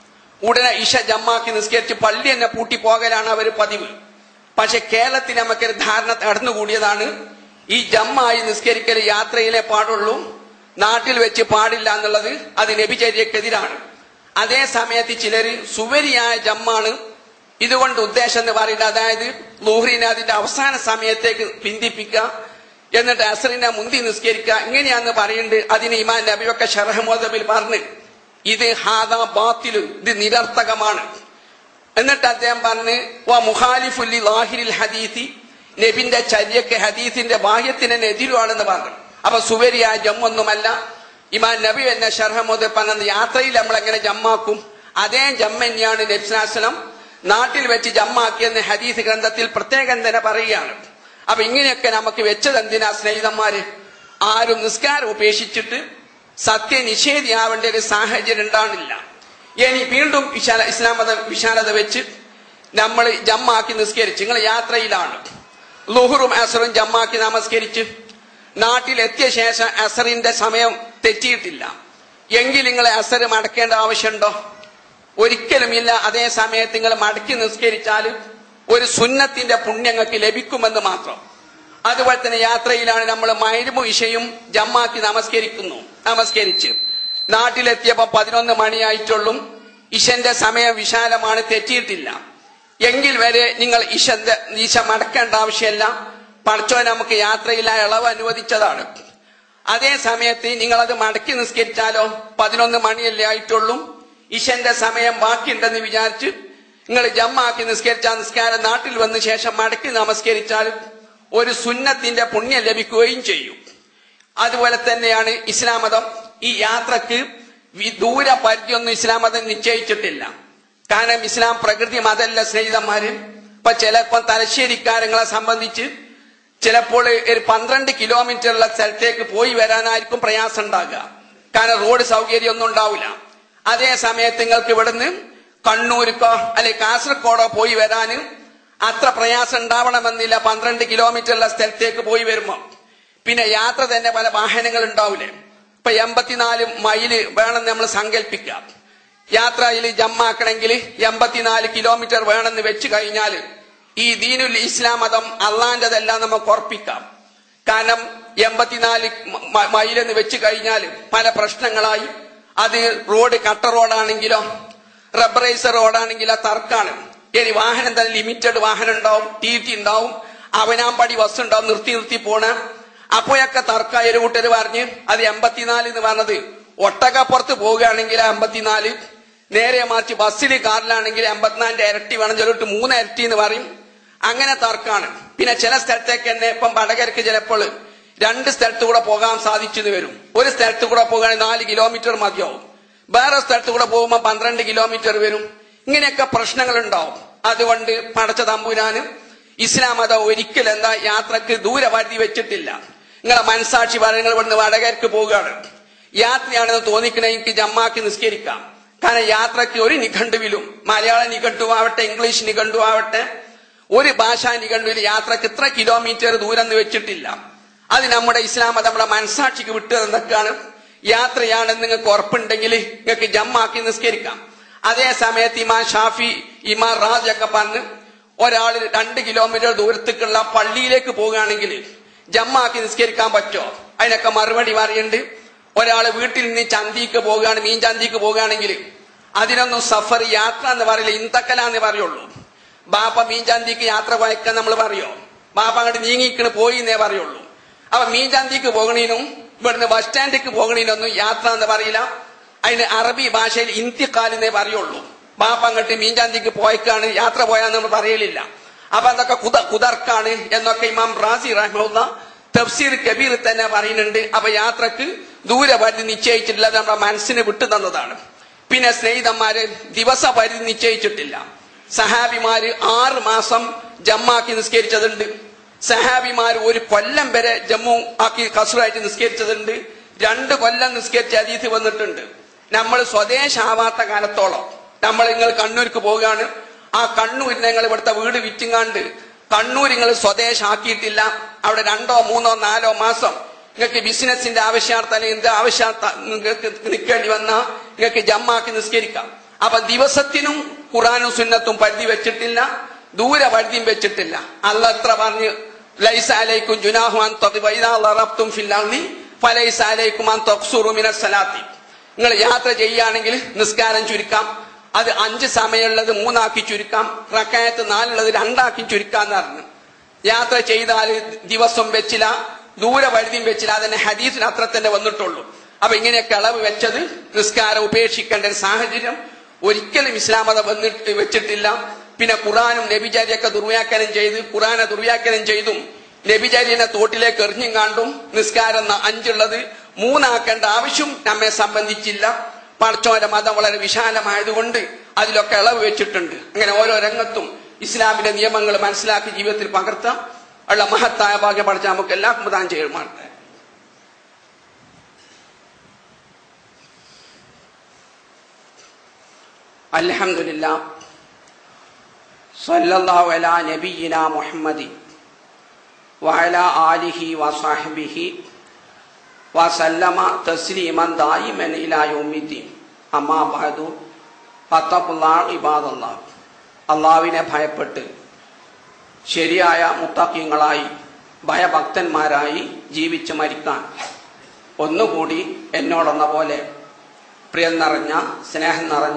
ഉടനെ ഇഷ ജമ്മാക്കി നിസ്കരിച്ച് പള്ളി തന്നെ പൂട്ടി പോകലാണ് അവർ പതിവ് പക്ഷെ കേരളത്തിൽ നമുക്കൊരു ധാരണ നടന്നുകൂടിയതാണ് ഈ ജമ്മായി നിസ്കരിക്കൽ യാത്രയിലെ പാടുള്ളൂ നാട്ടിൽ വെച്ച് പാടില്ല എന്നുള്ളത് അത് നബിചര്യക്കെതിരാണ് അതേ സമയത്ത് ചിലര് സുവരിയായ ജമ്മാണ് ഇതുകൊണ്ട് ഉദ്ദേശം എന്ന് പറയുന്നത് അതായത് ലൂഹ്റിനെ അതിന്റെ അവസാന സമയത്തേക്ക് പിന്തിപ്പിക്കുക എന്നിട്ട് അസറിനെ മുന്തി നിസ്കരിക്കുക ഇങ്ങനെയാന്ന് പറയുന്നുണ്ട് അതിന് ഇമാൻ നബിയൊക്കെ ഷറഹമോദബിൽ പറഞ്ഞ് ഇത് ഹാദാ ബാത്തിലു ഇത് നിരർത്ഥകമാണ് എന്നിട്ട് അദ്ദേഹം പറഞ്ഞ് വാ മുഖാലിഫുല്ലി ലാഹിരിൽ ഹദീസി നബിന്റെ ചര്യക്ക് ഹദീസിന്റെ ബാഹ്യത്തിന് എതിരുവാണെന്ന് പറഞ്ഞു അപ്പൊ സുവരിയ ജമ്മൊന്നുമല്ല ഇമാൻ നബി എന്ന ഷർഹമോദ് പറഞ്ഞത് യാത്രയിൽ നമ്മൾ എങ്ങനെ ജമ്മാക്കും അതേ ജമ്മന്നെയാണ് നബ്സാസനം നാട്ടിൽ വെച്ച് ജമ്മാക്കിയെന്ന് ഹദീസ് ഗ്രന്ഥത്തിൽ പ്രത്യേകം തന്നെ പറയുകയാണ് അപ്പൊ ഇങ്ങനെയൊക്കെ നമുക്ക് വെച്ചത് എന്തിനാ സ്നേഹിതന്മാര് ആരും നിസ്കാരം ഉപേക്ഷിച്ചിട്ട് സത്യനിഷേധിയാവേണ്ട ഒരു സാഹചര്യം ഉണ്ടാകുന്നില്ല ഇനി വീണ്ടും വിശാല ഇസ്ലാം മത വിശാലത വെച്ച് നമ്മൾ ജമ്മാക്കി നിസ്കരിച്ച് നിങ്ങൾ യാത്രയിലാണ് ലുഹറും അസറും ജമ്മാക്കി നമസ്കരിച്ച് നാട്ടിലെത്തിയ ശേഷം അസറിന്റെ സമയം തെറ്റിയിട്ടില്ല എങ്കിൽ നിങ്ങൾ അസർ മടക്കേണ്ട ആവശ്യമുണ്ടോ ഒരിക്കലുമില്ല അതേ സമയത്ത് നിങ്ങൾ മടക്കി നിസ്കരിച്ചാൽ ഒരു സുന്നത്തിന്റെ പുണ്യങ്ങൾക്ക് ലഭിക്കുമെന്ന് മാത്രം അതുപോലെ തന്നെ യാത്രയിലാണ് നമ്മൾ മൈരുമു ഇഷയും ജമ്മാക്കി നമസ്കരിക്കുന്നു നമസ്കരിച്ച് നാട്ടിലെത്തിയപ്പോ പതിനൊന്ന് മണിയായിട്ടുള്ളും ഇഷന്റെ സമയം വിശാലമാണ് തെറ്റിയിട്ടില്ല എങ്കിൽ വരെ നിങ്ങൾ ഇഷന്റെ ഈശ മടക്കേണ്ട ആവശ്യമില്ല പഠിച്ചോ നമുക്ക് യാത്രയില്ല ഇളവ് അനുവദിച്ചതാണ് അതേ സമയത്ത് നിങ്ങൾ അത് മടക്കി നിസ്കരിച്ചാലോ പതിനൊന്ന് മണിയല്ലേ ആയിട്ടുള്ളൂ ഇഷന്റെ സമയം ബാക്കിയുണ്ടെന്ന് വിചാരിച്ച് നിങ്ങൾ ജമ്മാക്കി നിസ്കരിച്ച നിസ്കാരം നാട്ടിൽ വന്ന ശേഷം മടക്കി നമസ്കരിച്ചാൽ ഒരു സുന്നത്തിന്റെ പുണ്യം ലഭിക്കുകയും ചെയ്യും അതുപോലെ തന്നെയാണ് ഇസ്ലാം മതം ഈ യാത്രക്ക് വി- ദൂര പരിധിയൊന്നും ഇസ്ലാം മതം നിശ്ചയിച്ചിട്ടില്ല കാരണം ഇസ്ലാം പ്രകൃതി മതല്ല സ്നേഹിതന്മാര് ഇപ്പൊ ചിലപ്പോ തലശ്ശേരിക്കാരങ്ങളെ സംബന്ധിച്ച് ചിലപ്പോൾ ഒരു പന്ത്രണ്ട് കിലോമീറ്റർ ഉള്ള സ്ഥലത്തേക്ക് പോയി വരാനായിരിക്കും പ്രയാസം ഉണ്ടാകുക കാരണം റോഡ് സൗകര്യം ഒന്നും ഉണ്ടാവില്ല അതേ സമയത്ത് നിങ്ങൾക്ക് ഇവിടുന്ന് കണ്ണൂർക്കോ അല്ലെ കാസർഗോഡോ പോയി വരാന് അത്ര പ്രയാസം ഉണ്ടാവണമെന്നില്ല പന്ത്രണ്ട് കിലോമീറ്റർ ഉള്ള സ്ഥലത്തേക്ക് പോയി വരുമ്പോ പിന്നെ യാത്ര തന്നെ പല വാഹനങ്ങൾ ഉണ്ടാവില്ലേ ഇപ്പൊ എൺപത്തിനാല് മൈല് വേണം നമ്മൾ സങ്കല്പിക്കുക യാത്രയിൽ ജമ്മാക്കണമെങ്കിൽ എൺപത്തിനാല് കിലോമീറ്റർ വേണമെന്ന് വെച്ച് കഴിഞ്ഞാൽ ഈ ദീനുൽ ഇസ്ലാം മതം അള്ളാന്റെതെല്ലാം നമുക്ക് ഉറപ്പിക്കാം കാരണം എൺപത്തിനാല് മ- മൈലെന്ന് വെച്ച് കഴിഞ്ഞാൽ പല പ്രശ്നങ്ങളായി അത് റോഡ് കട്ട റോഡാണെങ്കിലോ റബ്ബറൈസർ റോഡാണെങ്കിലോ തർക്കാണ് ഇനി വാഹനം തന്നെ ലിമിറ്റഡ് വാഹനം ഉണ്ടാവും ടി ടി ഉണ്ടാവും അവനാമ്പടി ബസ് ഉണ്ടാവും നിർത്തി നിർത്തി പോണ അപ്പോഴൊക്കെ തർക്കായ ഒരു കൂട്ടര് പറഞ്ഞ് അത് എൺപത്തിനാല് എന്ന് പറഞ്ഞത് ഒട്ടകപ്പുറത്ത് പോവുകയാണെങ്കിൽ എൺപത്തിനാല് നേരെ മറിച്ച് ബസ്സിൽ കാറിലാണെങ്കിൽ എൺപത്തിനാലിന്റെ ഇരട്ടി വേണം ചിലട്ട് മൂന്ന് ഇരട്ടി എന്ന് പറയും അങ്ങനെ തർക്കാണ് പിന്നെ ചില സ്ഥലത്തേക്ക് തന്നെ ഇപ്പം വടകരക്ക് ചിലപ്പോൾ രണ്ട് സ്ഥലത്ത് കൂടെ പോകാൻ സാധിച്ചെന്ന് വരും ഒരു സ്ഥലത്ത് കൂടെ പോകുകയാണെങ്കിൽ നാല് കിലോമീറ്റർ മതിയാവും വേറെ സ്ഥലത്ത് കൂടെ പോകുമ്പോൾ പന്ത്രണ്ട് കിലോമീറ്റർ വരും ഇങ്ങനെയൊക്കെ പ്രശ്നങ്ങൾ ഉണ്ടാവും അതുകൊണ്ട് പടച്ച തമ്പുരാന് ഇസ്ലാം മതം ഒരിക്കലും എന്താ യാത്രക്ക് ദൂരപരിധി വെച്ചിട്ടില്ല നിങ്ങളെ മനസാക്ഷി പറഞ്ഞ നിങ്ങൾ ഇവിടുന്ന് വടകരക്ക് പോവുകയാണ് യാത്രയാണെന്ന് തോന്നിക്കണേ എനിക്ക് ജമ്മാക്കി നിസ്കരിക്കാം കാരണം യാത്രക്ക് ഒരു നിഘണ്ടുവിലും മലയാള നിഘണ്ടുവാവട്ടെ ഇംഗ്ലീഷ് നിഘണ്ടുവാവട്ടെ ഒരു ഭാഷാ നിഘണ്ടുവിൽ യാത്രക്ക് ഇത്ര കിലോമീറ്റർ ദൂരം എന്ന് വെച്ചിട്ടില്ല അത് നമ്മുടെ ഇസ്ലാം മതം നമ്മുടെ മനസാക്ഷിക്ക് വിട്ടു എന്നൊക്കെയാണ് യാത്രയാണെന്ന് നിങ്ങൾക്ക് ഉറപ്പുണ്ടെങ്കിൽ നിങ്ങൾക്ക് ജമ്മാക്കി നിസ്കരിക്കാം അതേ സമയത്ത് ഇമാ ഷാഫി ഇമാ റാജ് ഒക്കെ പറഞ്ഞ് ഒരാൾ രണ്ട് കിലോമീറ്റർ ദൂരത്തേക്കുള്ള പള്ളിയിലേക്ക് പോവുകയാണെങ്കിൽ ജമ്മാക്കി നിസ്കരിക്കാൻ പറ്റുമോ അതിനൊക്കെ മറുപടി പറയുന്നുണ്ട് ഒരാൾ വീട്ടിൽ നിന്ന് ചന്തിക്ക് പോവുകയാണ് മീൻ ചന്തിക്ക് പോവുകയാണെങ്കിൽ അതിനൊന്നും സഫർ യാത്ര എന്ന് പറയില്ല ഇന്തക്കല എന്ന് പറയുള്ളൂ ബാപ്പ മീൻ ചന്തിക്ക് യാത്ര പോയക്കാൻ നമ്മൾ പറയോ ബാപ്പ അങ്ങോട്ട് നീങ്ങിക്കണ് പോയി എന്നേ പറയുള്ളൂ അപ്പൊ മീൻ ചന്തിക്ക് പോകണീനും ഇവിടുന്ന് ബസ് സ്റ്റാൻഡിക്ക് പോകണീനൊന്നും യാത്ര എന്ന് പറയില്ല അതിന് അറബി ഭാഷയിൽ ഇന്ത്യക്കാൽ എന്നേ പറയുള്ളൂ ബാപ്പ അങ്ങോട്ട് മീൻ ചന്തിക്ക് പോയക്കാണ് യാത്ര പോയാന്ന് നമ്മൾ പറയലില്ല അപ്പൊ അതൊക്കെ കുത കുതർക്കാണ് എന്നൊക്കെ ഇമാം റാസി റഹ്മുള്ള തഫ്സീർ കബീർ തന്നെ പറയുന്നുണ്ട് അപ്പൊ യാത്രക്ക് ദൂരപരിധി നിശ്ചയിച്ചിട്ടില്ല അത് നമ്മുടെ മനസ്സിന് വിട്ടു തന്നതാണ് പിന്നെ സ്നേഹിതന്മാര് ദിവസ പരിധി നിശ്ചയിച്ചിട്ടില്ല സഹാബിമാര് ആറ് മാസം ജമ്മാക്കി നിസ്കരിച്ചതുണ്ട് സഹാബിമാർ ഒരു കൊല്ലം വരെ ജമ്മു ആക്കി കസുറായിട്ട് നിസ്കരിച്ചതുണ്ട് രണ്ട് കൊല്ലം നിസ്കരിച്ച അതീതി വന്നിട്ടുണ്ട് നമ്മൾ സ്വദേശാവാത്ത കാലത്തോളം നമ്മൾ നിങ്ങൾ കണ്ണൂർക്ക് പോവുകയാണ് ആ കണ്ണൂരിനെ നിങ്ങൾ ഇവിടുത്തെ വീട് വിറ്റിങ്ങാണ്ട് കണ്ണൂർ നിങ്ങൾ സ്വദേശാക്കിയിട്ടില്ല അവിടെ രണ്ടോ മൂന്നോ നാലോ മാസം നിങ്ങൾക്ക് ബിസിനസിന്റെ ആവശ്യാർത്ഥം അല്ലെങ്കിൽ എന്ത് ആവശ്യാർത്ഥ നിങ്ങൾക്ക് നിൽക്കേണ്ടി വന്നാൽ നിങ്ങൾക്ക് ജമ്മാക്കി നിസ്കരിക്കാം അപ്പൊ ദിവസത്തിനും ഖുറാനും സുന്നത്തും പരിധി വെച്ചിട്ടില്ല ദൂരെ പരിധിയും വെച്ചിട്ടില്ല അല്ല എത്ര പറഞ്ഞ് ലൈസ അലൈക്കും ജുനാഹുമാൻ റബ്തും ഫില്ലാർനി ഫലൈസ അലൈക്കുമാൻ തൊക്സുറു മിനസ് സലാത്തി നിങ്ങൾ യാത്ര ചെയ്യുകയാണെങ്കിൽ നിസ്കാരം ചുരുക്കാം അത് അഞ്ച് സമയമുള്ളത് മൂന്നാക്കി ചുരുക്കാം റക്കായത്ത് നാലുള്ളത് രണ്ടാക്കി ചുരുക്കാന്ന് പറഞ്ഞു യാത്ര ചെയ്താൽ ദിവസം വെച്ചില്ല ദൂരെ പരിധിയും വെച്ചില്ല അതന്നെ ഹദീസിന് അത്ര തന്നെ വന്നിട്ടുള്ളൂ അപ്പൊ ഇങ്ങനെയൊക്കെ അളവ് വെച്ചത് നിസ്കാരം ഉപേക്ഷിക്കേണ്ട ഒരു സാഹചര്യം ഒരിക്കലും ഇസ്ലാം മതം വന്നിട്ട് വെച്ചിട്ടില്ല പിന്നെ ഖുറാനും നബിചാരിയൊക്കെ ദുർവ്യാഖ്യാനം ചെയ്ത് ഖുറാനെ ദുർവ്യാഖ്യാനം ചെയ്തും നബിചാരിനെ തോട്ടിലേക്ക് എറിഞ്ഞും കാണ്ടും നിസ്കാരം ന- അഞ്ചുള്ളത് മൂന്നാക്കേണ്ട ആവശ്യം നമ്മെ സംബന്ധിച്ചില്ല പടച്ചോന്റെ മതം വളരെ വിശാലമായതുകൊണ്ട് അതിലൊക്കെ ഇളവ് വെച്ചിട്ടുണ്ട് അങ്ങനെ ഓരോ രംഗത്തും ഇസ്ലാമിന്റെ നിയമങ്ങൾ മനസ്സിലാക്കി ജീവിതത്തിൽ പകർത്താം ഉള്ള മഹത്തായ ഭാഗ്യം പഠിച്ച നമുക്ക് എല്ലാവർക്കും പ്രദാനം ചെയ്യുമാട്ടെ അൽഹംദുലില്ലാ സല്ലല്ലാഹു അലാ നബിയിന മുഹമ്മദി വഅല ആലിഹി വസഹബിഹി വസല്ലമ തസ്ലീമൻ ദായിമൻ ഇലാ യൗമിദ്ദീൻ അമ്മാ ബഅദു ഫത്തഖുല്ലാഹ് ഇബാദല്ലാഹ് അള്ളാഹുവിനെ ഭയപ്പെട്ട് ശരിയായ മുത്തക്കിങ്ങളായി ഭയഭക്തന്മാരായി ജീവിച്ച് മരിക്കാൻ ഒന്നുകൂടി എന്നോടെന്ന പോലെ പ്രിയം നിറഞ്ഞ സ്നേഹം നിറഞ്ഞ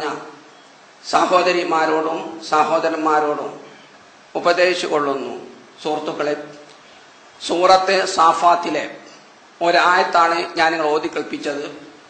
സഹോദരിമാരോടും സഹോദരന്മാരോടും ഉപദേശിച്ചു കൊള്ളുന്നു സുഹൃത്തുക്കളെ സൂറത്ത് സാഫാത്തിലെ ഒരായത്താണ് ഞാൻ നിങ്ങൾ ഓതി കൽപ്പിച്ചത്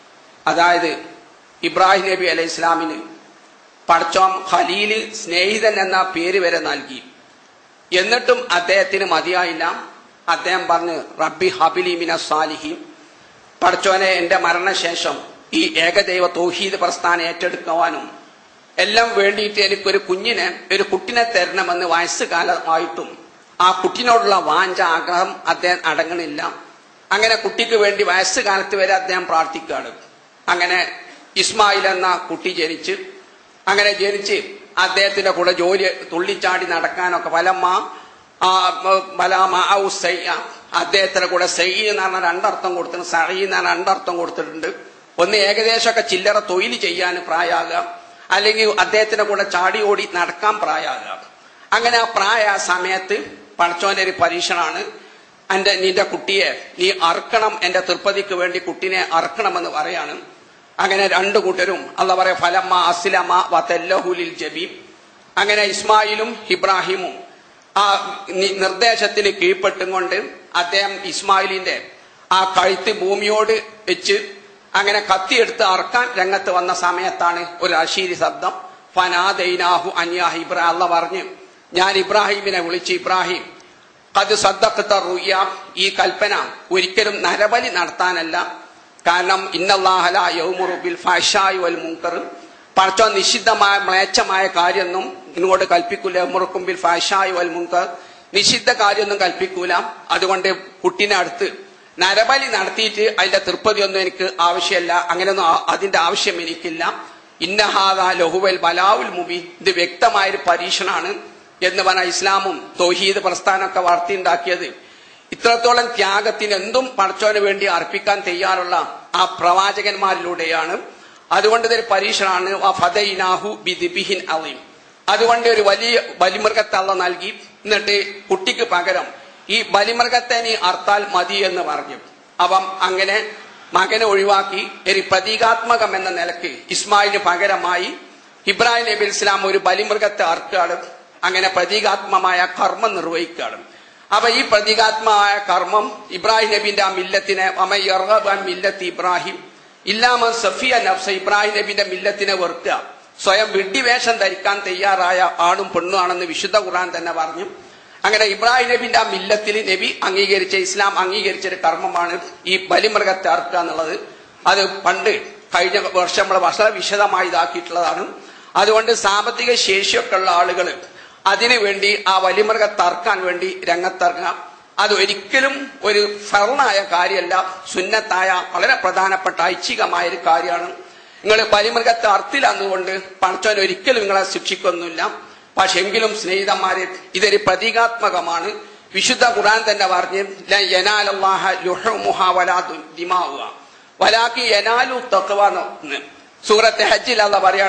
അതായത് ഇബ്രാഹിം നബി അലൈഹി ഇസ്ലാമിന് പടച്ചോം ഖലീല് സ്നേഹിതൻ എന്ന പേര് വരെ നൽകി എന്നിട്ടും അദ്ദേഹത്തിന് മതിയായില്ല അദ്ദേഹം പറഞ്ഞ് റബ്ബി ഹബിലി മിന സാലിഹി പടച്ചോനെ എന്റെ മരണശേഷം ഈ ഏകദൈവ തൗഹീദ് പ്രസ്ഥാനം ഏറ്റെടുക്കുവാനും എല്ലാം വേണ്ടിയിട്ട് എനിക്കൊരു കുഞ്ഞിനെ ഒരു കുട്ടിനെ തരണമെന്ന് വയസ്സുകാലമായിട്ടും ആ കുട്ടിനോടുള്ള വാഞ്ച ആഗ്രഹം അദ്ദേഹം അടങ്ങണില്ല അങ്ങനെ കുട്ടിക്ക് വേണ്ടി വയസ്സുകാലത്ത് വരെ അദ്ദേഹം പ്രാർത്ഥിക്കുകയാണ് അങ്ങനെ ഇസ്മായിൽ എന്ന കുട്ടി ജനിച്ച് അങ്ങനെ ജനിച്ച് അദ്ദേഹത്തിന്റെ കൂടെ ജോലി തുള്ളിച്ചാടി നടക്കാനൊക്കെ ഫലമ്മ ആ, ബലാമ ഔ സയ്യ അദ്ദേഹത്തിന്റെ കൂടെ സയ്യി എന്ന് പറഞ്ഞ രണ്ടർത്ഥം കൊടുത്തിട്ടുണ്ട് സഹി എന്ന് പറഞ്ഞ രണ്ടർത്ഥം കൊടുത്തിട്ടുണ്ട് ഒന്ന് ഏകദേശമൊക്കെ ചില്ലറ തൊഴിൽ ചെയ്യാൻ പ്രായമാകാം അല്ലെങ്കിൽ അദ്ദേഹത്തിന്റെ കൂടെ ചാടി ഓടി നടക്കാൻ പ്രായമാകാം അങ്ങനെ ആ പ്രായ ആ സമയത്ത് പടച്ചോന്റെ ഒരു പരീക്ഷണാണ് എന്റെ നിന്റെ കുട്ടിയെ നീ അർക്കണം എന്റെ തൃപ്പതിക്ക് വേണ്ടി കുട്ടിനെ അർക്കണമെന്ന് പറയാണ് അങ്ങനെ രണ്ടു കൂട്ടരും അല്ല പറയാ ഫലമ്മ അസ്ലമ വത്തല്ലഹുലിൽ ജബീം അങ്ങനെ ഇസ്മായിലും ഇബ്രാഹിമും ആ നി- നിർദ്ദേശത്തിന് കീഴ്പ്പെട്ടും കൊണ്ട് അദ്ദേഹം ഇസ്മായിലിന്റെ ആ കഴുത്ത് ഭൂമിയോട് വെച്ച് അങ്ങനെ കത്തിയെടുത്ത് അറക്കാൻ രംഗത്ത് വന്ന സമയത്താണ് ഒരു അശീരി ശബ്ദം ഫനാദൈനാഹു അന്യാഹ് ഇബ്രാഹിം അല്ല പറഞ്ഞു ഞാൻ ഇബ്രാഹിമിനെ വിളിച്ച് ഇബ്രാഹിം അത് സദ്ദഖത്ത റുയ്യ ഈ കൽപ്പന ഒരിക്കലും നരബലി നടത്താനല്ല കാരണം ഇന്നല്ലാഹല യൗമുറു ബിൽ ഫാഷായി വൽ മുങ്കർ പടച്ചോ നിഷിദ്ധമായ മ്ലേച്ഛമായ കാര്യമൊന്നും ഇങ്ങോട്ട് കൽപ്പിക്കൂല യൗമുറുക്കും ബിൽ ഫാഷായി വൽ മുങ്കർ നിഷിദ്ധ കാര്യമൊന്നും കൽപ്പിക്കൂല അതുകൊണ്ട് കുട്ടീനെ അടുത്ത് നരബലി നടത്തിയിട്ട് അതിന്റെ തൃപ്പതിയൊന്നും എനിക്ക് ആവശ്യമല്ല അങ്ങനെയൊന്നും ആ- അതിന്റെ ആവശ്യം എനിക്കില്ല ഇന്നഹാദ ലഹുവൽ ബലാവുൽ മുബി ഇത് വ്യക്തമായൊരു പരീക്ഷണാണ് എന്ന് പറഞ്ഞ ഇസ്ലാമും തൗഹീദ് പ്രസ്ഥാനമൊക്കെ വളർത്തിയുണ്ടാക്കിയത് ഇത്രത്തോളം ത്യാഗത്തിന് എന്തും പടച്ചോന് വേണ്ടി അർപ്പിക്കാൻ തയ്യാറുള്ള ആ പ്രവാചകന്മാരിലൂടെയാണ് അതുകൊണ്ട് ഇതൊരു പരീക്ഷണമാണ് ആ ഫതൈനാഹു ബിദിബിഹിൻ അലീം അതുകൊണ്ട് ഒരു വലിയ ബലിമൃഗത്തെ അള്ള നൽകി എന്നിട്ട് കുട്ടിക്ക് പകരം ഈ ബലിമൃഗത്തെ നീ അർത്താൽ മതി എന്ന് പറഞ്ഞു അപ്പം അങ്ങനെ മകനെ ഒഴിവാക്കി ഒരു പ്രതീകാത്മകം എന്ന നിലക്ക് ഇസ്മായിലിന് പകരമായി ഇബ്രാഹിം നബി ഇസ്ലാം ഒരു ബലിമൃഗത്തെ അർക്കുകയാണ് അങ്ങനെ പ്രതീകാത്മമായ കർമ്മം നിർവഹിക്കുകയാണ് അപ്പൊ ഈ പ്രതീകാത്മമായ കർമ്മം ഇബ്രാഹിം നബിന്റെ ആ മില്ലത്തിനെ അമയ്യർഹബാൻ മില്ലത്ത് ഇബ്രാഹിം ഇല്ലാമ സഫിയ നഫ്സ ഇബ്രാഹിം നബിന്റെ മില്ലത്തിനെ വെറുക്കുക സ്വയം വിഡ്ഢിവേഷം ധരിക്കാൻ തയ്യാറായ ആണും പെണ്ണുമാണെന്ന് വിശുദ്ധ ഖുർആൻ തന്നെ പറഞ്ഞു അങ്ങനെ ഇബ്രാഹിം നബിന്റെ ആ മില്ലത്തിൽ നബി അംഗീകരിച്ച ഇസ്ലാം അംഗീകരിച്ച ഒരു കർമ്മമാണ് ഈ ബലിമൃഗത്തെ അർക്കുക എന്നുള്ളത് അത് പണ്ട് കഴിഞ്ഞ വർഷം നമ്മൾ വളരെ വിശദമായി ഇതാക്കിയിട്ടുള്ളതാണ് അതുകൊണ്ട് സാമ്പത്തിക ശേഷിയൊക്കെ ഉള്ള ആളുകൾ അതിനുവേണ്ടി ആ വലിമൃഗത്തെ അർക്കാൻ വേണ്ടി രംഗത്തിറങ്ങാം അത് ഒരിക്കലും ഒരു ഫർണായ കാര്യമല്ല സുന്നത്തായ വളരെ പ്രധാനപ്പെട്ട ഐച്ഛികമായ ഒരു കാര്യമാണ് നിങ്ങൾ ബലിമൃഗത്തെ അർത്തിലാന്നുകൊണ്ട് പണച്ചോൻ ഒരിക്കലും നിങ്ങളെ ശിക്ഷിക്കൊന്നുമില്ല പക്ഷെ എങ്കിലും സ്നേഹിതന്മാരെ ഇതൊരു പ്രതീകാത്മകമാണ് വിശുദ്ധ ഖുർആൻ തന്നെ പറഞ്ഞ് "ലൻ യനാലല്ലാഹ ലുഹുമുഹ വലാ ദിമാവുക വലാക്കി യനാലു തഖ്വ എന്ന് സൂറത്തെ ഹജ്ജിൽ അല്ല പറയാണ്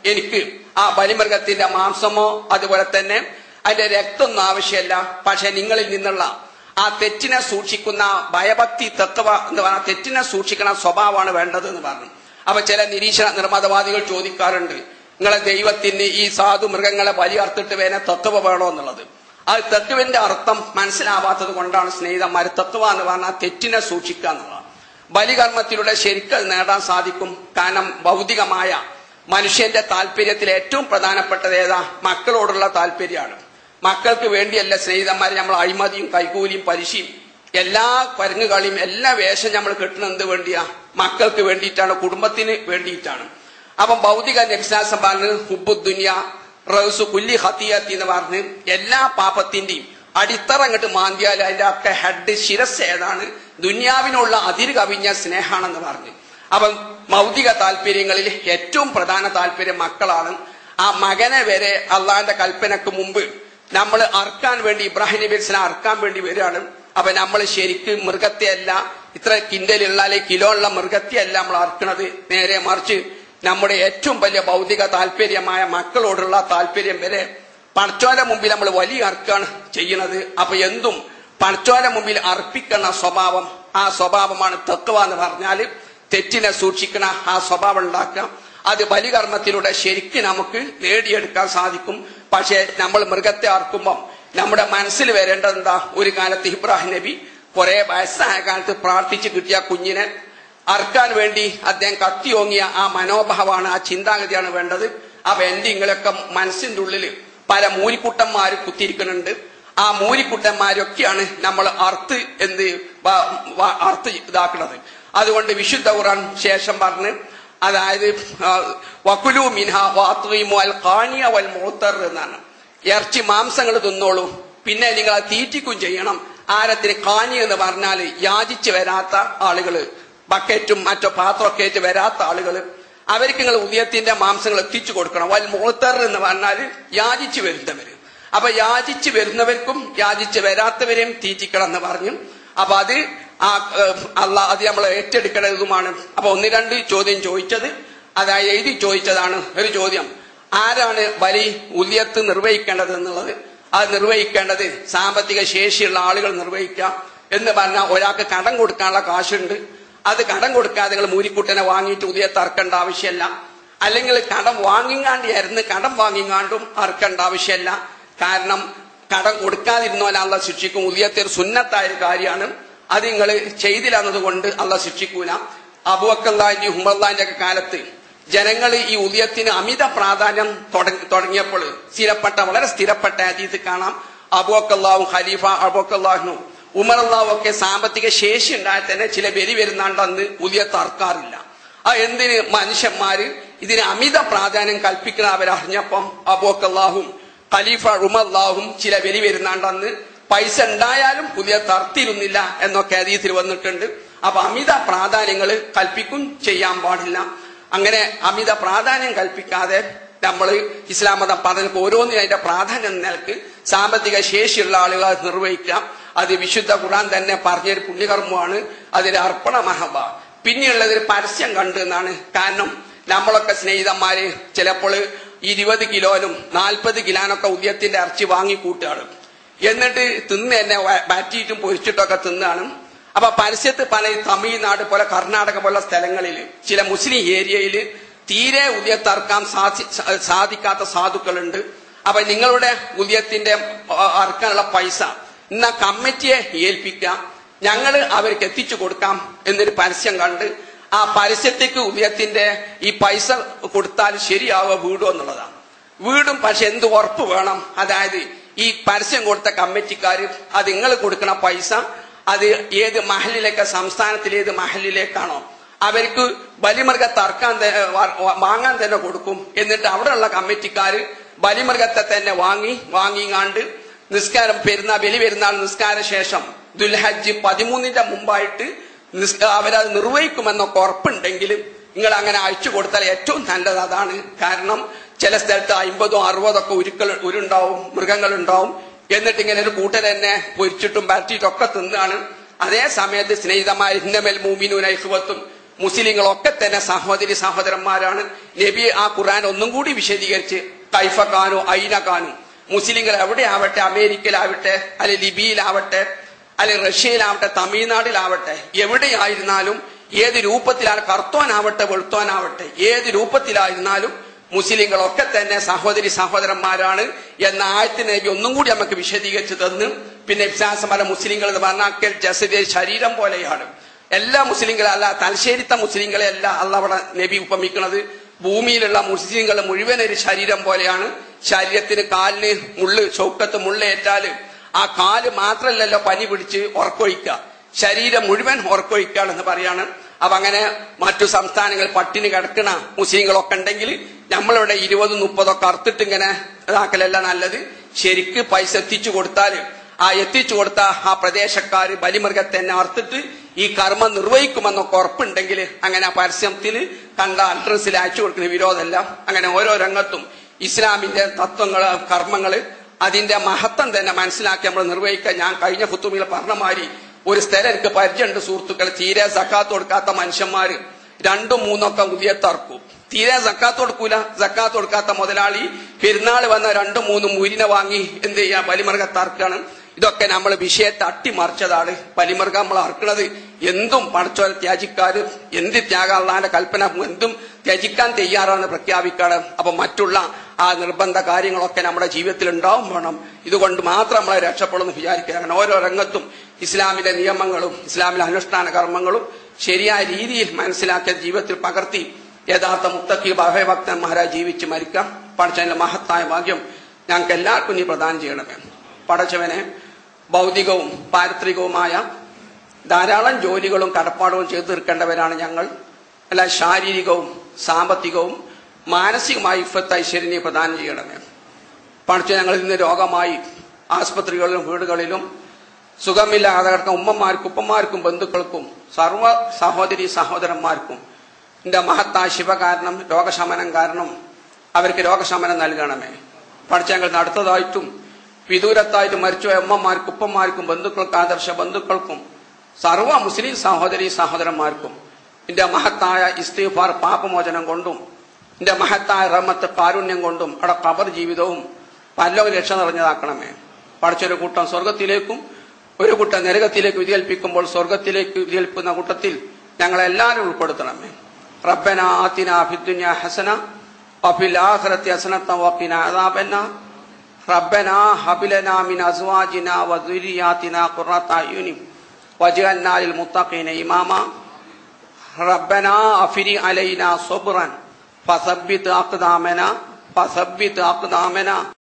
എനിക്ക് ആ ബലിമൃഗത്തിന്റെ മാംസമോ അതുപോലെ തന്നെ അതിന്റെ രക്തമൊന്നും ആവശ്യമല്ല പക്ഷെ നിങ്ങളിൽ നിന്നുള്ള ആ തെറ്റിനെ സൂക്ഷിക്കുന്ന ഭയഭക്തി തത്വ എന്ന് പറഞ്ഞ തെറ്റിനെ സൂക്ഷിക്കുന്ന സ്വഭാവമാണ് വേണ്ടത് എന്ന് പറഞ്ഞു അപ്പൊ ചില നിരീക്ഷണ നിർമ്മതവാദികൾ ചോദിക്കാറുണ്ട് നിങ്ങളെ ദൈവത്തിന് ഈ സാധു മൃഗങ്ങളെ ബലി അർത്തിട്ട് വേണേ തത്വ വേണോ എന്നുള്ളത് അത് തത്വന്റെ അർത്ഥം മനസ്സിലാവാത്തത് കൊണ്ടാണ് സ്നേഹിതന്മാർ തത്വ എന്ന് പറഞ്ഞാൽ തെറ്റിനെ സൂക്ഷിക്കുക എന്നുള്ളതാണ് ബലികർമ്മത്തിലൂടെ ശരിക്കും അത് നേടാൻ സാധിക്കും കാരണം ഭൗതികമായ മനുഷ്യന്റെ താല്പര്യത്തിൽ ഏറ്റവും പ്രധാനപ്പെട്ടത് ഏതാ മക്കളോടുള്ള താല്പര്യമാണ് മക്കൾക്ക് വേണ്ടിയല്ല സ്നേഹിതന്മാരെ നമ്മൾ അഴിമതിയും കൈകൂലിയും പലിശയും എല്ലാ പരങ്ങുകളിയും എല്ലാ വേഷം നമ്മൾ കെട്ടുന്നത് എന്ത് വേണ്ടിയാ മക്കൾക്ക് വേണ്ടിയിട്ടാണ് കുടുംബത്തിന് വേണ്ടിയിട്ടാണ് അപ്പം ഭൗതിക രക്ഷാസം പറഞ്ഞ് ഹുബുദ്ദുനിയ റൗസു കുല്ലി ഹത്തിയത്തി എന്ന് പറഞ്ഞ് എല്ലാ പാപത്തിന്റെയും അടിത്തറ അങ്ങോട്ട് മാന്തിയാൽ അതിന്റെ ഒക്കെ ഹെഡ് ശിരസ് ഏതാണ് ദുന്യാവിനുള്ള അതിര് കവിഞ്ഞ സ്നേഹാണെന്ന് പറഞ്ഞു അപ്പം ഭൗതിക താല്പര്യങ്ങളിൽ ഏറ്റവും പ്രധാന താല്പര്യം മക്കളാണ് ആ മകനെ വരെ അള്ളാന്റെ കൽപ്പനക്ക് മുമ്പ് നമ്മൾ അർക്കാൻ വേണ്ടി ഇബ്രാഹിം നബി ഇസ്ലാം അർക്കാൻ വേണ്ടി വരികയാണ് അപ്പൊ നമ്മൾ ശരിക്കും മൃഗത്തെ അല്ല ഇത്ര കിൻഡലുള്ള അല്ലെങ്കിൽ കിലോ ഉള്ള മൃഗത്തെ അല്ല നമ്മൾ അർക്കണത് നേരെ മറിച്ച് നമ്മുടെ ഏറ്റവും വലിയ ഭൗതിക താല്പര്യമായ മക്കളോടുള്ള താല്പര്യം വരെ പടച്ചോന്റെ മുമ്പിൽ നമ്മൾ വലിയ അർക്കാണ് ചെയ്യുന്നത് അപ്പൊ എന്തും പടച്ചോന്റെ മുമ്പിൽ അർപ്പിക്കുന്ന സ്വഭാവം ആ സ്വഭാവമാണ് തത്വ എന്ന് പറഞ്ഞാല് തെറ്റിനെ സൂക്ഷിക്കണ ആ സ്വഭാവം ഉണ്ടാക്കുക അത് ബലികർമ്മത്തിലൂടെ ശരിക്കും നമുക്ക് നേടിയെടുക്കാൻ സാധിക്കും പക്ഷേ നമ്മൾ മൃഗത്തെ അർക്കുമ്പം നമ്മുടെ മനസ്സിൽ വരേണ്ടത് എന്താ ഒരു കാലത്ത് ഇബ്രാഹിം നബി കുറെ വയസ്സായ കാലത്ത് പ്രാർത്ഥിച്ച് കിട്ടിയ കുഞ്ഞിനെ അർക്കാൻ വേണ്ടി അദ്ദേഹം കത്തിയോങ്ങിയ ആ മനോഭാവമാണ് ആ ചിന്താഗതിയാണ് വേണ്ടത് അപ്പൊ എന്റെ ഇങ്ങളൊക്കെ മനസ്സിന്റെ ഉള്ളിൽ പല മൂലിക്കുട്ടന്മാര് കുത്തിയിരിക്കുന്നുണ്ട് ആ മൂലിക്കുട്ടന്മാരൊക്കെയാണ് നമ്മൾ അർത്ത് എന്ത് വ- വ- അർത്ത് ഇതാക്കുന്നത് അതുകൊണ്ട് വിശുദ്ധ ഖുർആൻ ശേഷം പറഞ്ഞ് അതായത് ആ, വകുലു മിൻഹ വാത്വീമു അൽ ഖാനിയ വൽ മൂത്തർ എന്നാണ് ഇറച്ചി മാംസങ്ങൾ തിന്നോളൂ പിന്നെ നിങ്ങൾ അത് തീറ്റിക്കും ചെയ്യണം ആരത്തിന് കാനി എന്ന് പറഞ്ഞാൽ യാചിച്ച് വരാത്ത ആളുകള് ബക്കറ്റും മറ്റോ പാത്രമൊക്കെ ആയിട്ട് വരാത്ത ആളുകള് അവർക്ക് നിങ്ങൾ ഉദയത്തിന്റെ മാംസങ്ങൾ എത്തിച്ചു കൊടുക്കണം വൽ മൂത്തർ എന്ന് പറഞ്ഞാൽ യാചിച്ച് വരുന്നവര് അപ്പൊ യാചിച്ച് വരുന്നവർക്കും യാചിച്ച് വരാത്തവരെയും തീറ്റിക്കണം എന്ന് പറഞ്ഞു അപ്പൊ അത് ആ അല്ല അത് നമ്മൾ ഏറ്റെടുക്കേണ്ടതുമാണ് അപ്പൊ ഒന്ന് രണ്ട് ചോദ്യം ചോദിച്ചത് അതായത് എഴുതി ചോദിച്ചതാണ് ഒരു ചോദ്യം ആരാണ് ബലി ഉദയത്ത് നിർവഹിക്കേണ്ടത് എന്നുള്ളത് അത് നിർവഹിക്കേണ്ടത് സാമ്പത്തിക ശേഷിയുള്ള ആളുകൾ നിർവഹിക്കാം എന്ന് പറഞ്ഞാൽ ഒരാൾക്ക് കടം കൊടുക്കാനുള്ള കാശുണ്ട് അത് കടം കൊടുക്കാതെ നിങ്ങൾ മൂരിക്കുട്ടനെ വാങ്ങിയിട്ട് ഉദയത്ത് അറക്കേണ്ട ആവശ്യമല്ല അല്ലെങ്കിൽ കടം വാങ്ങിങ്ങാണ്ട് ആയിരുന്നു കടം വാങ്ങിങ്ങാണ്ടും അറക്കേണ്ട ആവശ്യമല്ല കാരണം കടം കൊടുക്കാതിരുന്നാൽ അള്ള ശിക്ഷിക്കും ഉദയത്തെ ഒരു സുന്നത്തായ ഒരു കാര്യമാണ് അത് നിങ്ങൾ ചെയ്തില്ലെന്നത് കൊണ്ട് അള്ള ശിക്ഷിക്കൂല അബുവക്കല്ലാന്റെ ഉമ്മല്ലാന്റെ ഒക്കെ കാലത്ത് ജനങ്ങൾ ഈ ഉദയത്തിന് അമിത പ്രാധാന്യം തുടങ്ങി- തുടങ്ങിയപ്പോൾ സ്ഥിരപ്പെട്ട വളരെ സ്ഥിരപ്പെട്ട അതീത് കാണാം അബുവക്കല്ലാവും ഖലീഫ അബുവക്കല്ലാഹും ഉമർ അള്ളാഹു ഒക്കെ സാമ്പത്തിക ശേഷി ഉണ്ടായാൽ തന്നെ ചില ബലി വരുന്നാണ്ടെന്ന് ഉദയത്ത് അർക്കാറില്ല ആ എന്തിന് മനുഷ്യന്മാര് ഇതിന് അമിത പ്രാധാന്യം കൽപ്പിക്കുന്ന അവരറിഞ്ഞപ്പം അബോക്കല്ലാഹും ഖലീഫ ഉമല്ലാഹും ചില ബലി വരുന്നാണ്ടെന്ന് പൈസ ഉണ്ടായാലും പുതിയ തർത്തിരുന്നില്ല എന്നൊക്കെ അതീതിൽ വന്നിട്ടുണ്ട് അപ്പൊ അമിത പ്രാധാന്യങ്ങൾ കൽപ്പിക്കും ചെയ്യാൻ പാടില്ല അങ്ങനെ അമിത പ്രാധാന്യം കൽപ്പിക്കാതെ നമ്മൾ ഇസ്ലാം മതം പറഞ്ഞ ഓരോന്നിനും അതിന്റെ പ്രാധാന്യം നിലക്ക് സാമ്പത്തിക ശേഷിയുള്ള ആളുകൾ അത് നിർവഹിക്കാം അത് വിശുദ്ധ ഖുർആൻ തന്നെ പറഞ്ഞൊരു പുണ്യകർമ്മമാണ് അതിന്റെ അർപ്പണ മഹബ പിന്നെയുള്ളത് ഒരു പരസ്യം കണ്ടു എന്നാണ് കാരണം നമ്മളൊക്കെ സ്നേഹിതന്മാര് ചിലപ്പോൾ ഇരുപത് കിലോനും നാൽപ്പത് കിലോനൊക്കെ ഉദയത്തിന്റെ ഇറച്ചി വാങ്ങി കൂട്ടുകയാണ് എന്നിട്ട് തിന്ന് തന്നെ ബാറ്റിയിട്ടും പൊരിച്ചിട്ടൊക്കെ തിന്നാണ് അപ്പൊ പരസ്യത്ത് പല ഈ തമിഴ്നാട് പോലെ കർണാടക പോലുള്ള സ്ഥലങ്ങളിൽ ചില മുസ്ലിം ഏരിയയിൽ തീരെ ഉദയത്തറക്കാൻ സാധി സാധിക്കാത്ത സാധുക്കളുണ്ട് അപ്പൊ നിങ്ങളുടെ ഉദയത്തിന്റെ ആ, അറക്കാനുള്ള പൈസ ഇന്ന കമ്മിറ്റിയെ ഏൽപ്പിക്കാം ഞങ്ങൾ അവർക്ക് എത്തിച്ചു കൊടുക്കാം എന്നൊരു പരസ്യം കണ്ട് ആ പരസ്യത്തേക്ക് ഉദയത്തിന്റെ ഈ പൈസ കൊടുത്താൽ ശരിയാവുക വീടും എന്നുള്ളതാണ് വീടും പക്ഷെ എന്ത് ഉറപ്പ് വേണം അതായത് ഈ പരസ്യം കൊടുത്ത കമ്മിറ്റിക്കാർ അത് നിങ്ങൾ കൊടുക്കണ പൈസ അത് ഏത് മഹലിലേക്ക് സംസ്ഥാനത്തിലെ ഏത് മഹലിലേക്കാണോ അവർക്ക് ബലിമൃഗ തർക്കാൻ ത- വ- വ- വാങ്ങാൻ തന്നെ കൊടുക്കും എന്നിട്ട് അവിടെയുള്ള കമ്മിറ്റിക്കാർ ബലിമൃഗത്തെ തന്നെ വാങ്ങി വാങ്ങിങ്ങാണ്ട് നിസ്കാരം പെരുന്നാൾ ബലി പെരുന്നാൾ നിസ്കാര ശേഷം ദുൽഹജ്ജ് പതിമൂന്നിന്റെ മുമ്പായിട്ട് നിസ്- അവരത് നിർവഹിക്കുമെന്നൊക്കെ ഉറപ്പുണ്ടെങ്കിൽ നിങ്ങൾ അങ്ങനെ അയച്ചു കൊടുത്താൽ ഏറ്റവും നല്ലത് അതാണ് കാരണം ചില സ്ഥലത്ത് അമ്പതോ അറുപതോ ഒക്കെ ഉരുക്കൾ ഉരുണ്ടാവും മൃഗങ്ങളുണ്ടാവും എന്നിട്ട് ഇങ്ങനെ ഒരു കൂട്ടർ തന്നെ പൊരിച്ചിട്ടും പരത്തിയിട്ടും ഒക്കെ തിന്നാണ് അതേ സമയത്ത് സ്നേഹിതമായ ഇന്നമൽ മൂമിനൂന ഇഹ്വത്തും മുസ്ലിങ്ങളൊക്കെ തന്നെ സഹോദരി സഹോദരന്മാരാണ് നബി ആ ഖുർആൻ ഒന്നും കൂടി വിശദീകരിച്ച് കൈഫക്കാനോ ഐനക്കാനും മുസ്ലിങ്ങൾ എവിടെ ആവട്ടെ അമേരിക്കയിലാവട്ടെ അല്ലെ ലിബിയിലാവട്ടെ അല്ലെ റഷ്യയിലാവട്ടെ തമിഴ്നാട്ടിലാവട്ടെ എവിടെയായിരുന്നാലും ഏത് രൂപത്തിലാണ് കറുത്തോനാവട്ടെ വെളുത്തോനാവട്ടെ ഏത് രൂപത്തിലായിരുന്നാലും മുസ്ലിങ്ങളൊക്കെ തന്നെ സഹോദരി സഹോദരന്മാരാണ് എന്ന ആയത്തിന് നബി ഒന്നും കൂടി നമുക്ക് വിശദീകരിച്ച് തന്ന് പിന്നെ വിശ്വാസമല മുസ്ലിങ്ങൾ എന്ന് പറഞ്ഞാൽ ജസദ് ശരീരം പോലെയാണ് എല്ലാ മുസ്ലിങ്ങളല്ല തലശ്ശേരിത്തെ മുസ്ലിങ്ങളെ അല്ല അല്ല അവിടെ നബി ഉപമിക്കുന്നത് ഭൂമിയിലുള്ള മുസ്ലിങ്ങൾ മുഴുവൻ ഒരു ശരീരം പോലെയാണ് ശരീരത്തിന് കാലിന് മുള്ള് ചൗക്കത്ത് മുള്ളേറ്റാല് ആ കാല് മാത്രല്ലല്ലോ പനി പിടിച്ച് ഉറക്കൊഴിക്കുക ശരീരം മുഴുവൻ ഉറക്കൊഴിക്കുകയാണെന്ന് പറയാണ് അപ്പൊ അങ്ങനെ മറ്റു സംസ്ഥാനങ്ങൾ പട്ടിണി കിടക്കണ മുസ്ലിങ്ങളൊക്കെ ഉണ്ടെങ്കിൽ നമ്മളിവിടെ ഇരുപതും മുപ്പതൊക്കെ അറുത്തിട്ട് ഇങ്ങനെ ഇതാക്കലല്ല നല്ലത് ശരിക്ക് പൈസ എത്തിച്ചു കൊടുത്താല് ആ എത്തിച്ചു കൊടുത്ത ആ പ്രദേശക്കാര് ബലിമൃഗത്തെ തന്നെ അറുത്തിട്ട് ഈ കർമ്മം നിർവഹിക്കുമെന്നൊക്കെ ഉറപ്പുണ്ടെങ്കിൽ അങ്ങനെ ആ പരസ്യത്തിൽ കണ്ട അഡ്രസ്സിൽ അയച്ചു കൊടുക്കുന്ന വിരോധമല്ല അങ്ങനെ ഓരോ രംഗത്തും ഇസ്ലാമിന്റെ തത്വങ്ങള് കർമ്മങ്ങള് അതിന്റെ മഹത്വം തന്നെ മനസ്സിലാക്കി നമ്മൾ നിർവഹിക്കാൻ ഞാൻ കഴിഞ്ഞ ഫുത്തുമിൽ പറഞ്ഞ മാതിരി ഒരു സ്ഥലം എനിക്ക് പരിചയമുണ്ട് സുഹൃത്തുക്കൾ തീരെ സക്കാത്ത് കൊടുക്കാത്ത മനുഷ്യന്മാര് രണ്ടും മൂന്നൊക്കെ ഉദിയത്തറക്കും തീരെ സക്കാത്ത് കൊടുക്കൂല സക്കാത്ത് കൊടുക്കാത്ത മുതലാളി പെരുന്നാൾ വന്ന രണ്ടും മൂന്നും മുരിനെ വാങ്ങി എന്ത് ചെയ്യാ ബലിമൃഗത്തറക്കാണ് ഇതൊക്കെ നമ്മൾ വിഷയത്തെ അട്ടിമറിച്ചതാണ് ബലിമൃഗം നമ്മൾ അറക്കണത് എന്തും പടച്ചോല ത്യാജിക്കാര് എന്ത് ത്യാഗാന്റെ കൽപ്പന എന്തും ത്യജിക്കാൻ തയ്യാറാണ് പ്രഖ്യാപിക്കാണ് അപ്പൊ മറ്റുള്ള ആ നിർബന്ധ കാര്യങ്ങളൊക്കെ നമ്മുടെ ജീവിതത്തിൽ ഉണ്ടാവും വേണം ഇതുകൊണ്ട് മാത്രം നമ്മളെ രക്ഷപ്പെടുമെന്ന് വിചാരിക്കുക അങ്ങനെ ഓരോ രംഗത്തും ഇസ്ലാമിലെ നിയമങ്ങളും ഇസ്ലാമിലെ അനുഷ്ഠാന കർമ്മങ്ങളും ശരിയായ രീതിയിൽ മനസ്സിലാക്കിയ ജീവിതത്തിൽ പകർത്തി യഥാർത്ഥ മുത്തക്കി ഭയഭക്തന്മാരായി ജീവിച്ച് മരിക്കാം പഠിച്ചതിന്റെ മഹത്തായ ഭാഗ്യം ഞങ്ങൾക്ക് എല്ലാവർക്കും നീ പ്രദാനം ചെയ്യണമേ പടച്ചവനെ ഭൗതികവും പാരിത്രികവുമായ ധാരാളം ജോലികളും കടപ്പാടുകളും ചെയ്തു തീർക്കേണ്ടവരാണ് ഞങ്ങൾ അല്ല ശാരീരികവും സാമ്പത്തികവും മാനസികമായി ഇഫത്ത് ഐശ്വര്യനെ പ്രദാനം ചെയ്യണമേ പഠിച്ച ഞങ്ങൾ ഇന്ന് രോഗമായി ആസ്പത്രികളിലും വീടുകളിലും സുഖമില്ലാതെ കിടക്കുന്ന ഉമ്മമാർക്കും ഉപ്പന്മാർക്കും ബന്ധുക്കൾക്കും സർവ്വ സഹോദരി സഹോദരന്മാർക്കും എന്റെ മഹത്തായ ശിവ കാരണം രോഗശമനം കാരണം അവർക്ക് രോഗശമനം നൽകണമേ പഠിച്ച ഞങ്ങൾ നടത്തതായിട്ടും വിദൂരത്തായിട്ട് മരിച്ചുപോയ അമ്മമാർക്കും ഉപ്പന്മാർക്കും ബന്ധുക്കൾക്കും ആദർശ ബന്ധുക്കൾക്കും സർവ്വ മുസ്ലിം സഹോദരി സഹോദരന്മാർക്കും എന്റെ മഹത്തായ ഇസ്തീഫാർ പാപമോചനം കൊണ്ടും എന്റെ മഹത്തായ റഹ്മത്ത് കാരുണ്യം കൊണ്ടും അവിടെ കബർ ജീവിതവും പല്ലവ രക്ഷ നിറഞ്ഞതാക്കണമേ പഠിച്ചൊരു കൂട്ടം സ്വർഗത്തിലേക്കും ഒരു കൂട്ടം നരകത്തിലേക്ക് വിധികൽപ്പിക്കുമ്പോൾ സ്വർഗത്തിലേക്ക് വിധികൽപ്പിക്കുന്ന കൂട്ടത്തിൽ ഞങ്ങളെല്ലാവരും ഉൾപ്പെടുത്തണമേ റബ്ബന ആത്തിന ഫിദ്ദുനിയ ഹസന വഫിൽ ആഖിറതി ഹസനത വഖിന അദാബന്നാർ ربنا هب لنا من ازواجنا وذرياتنا قرة اعين واجعلنا للمتقين اماما ربنا افرغ علينا صبرا فثبت اقدامنا فثبت اقدامنا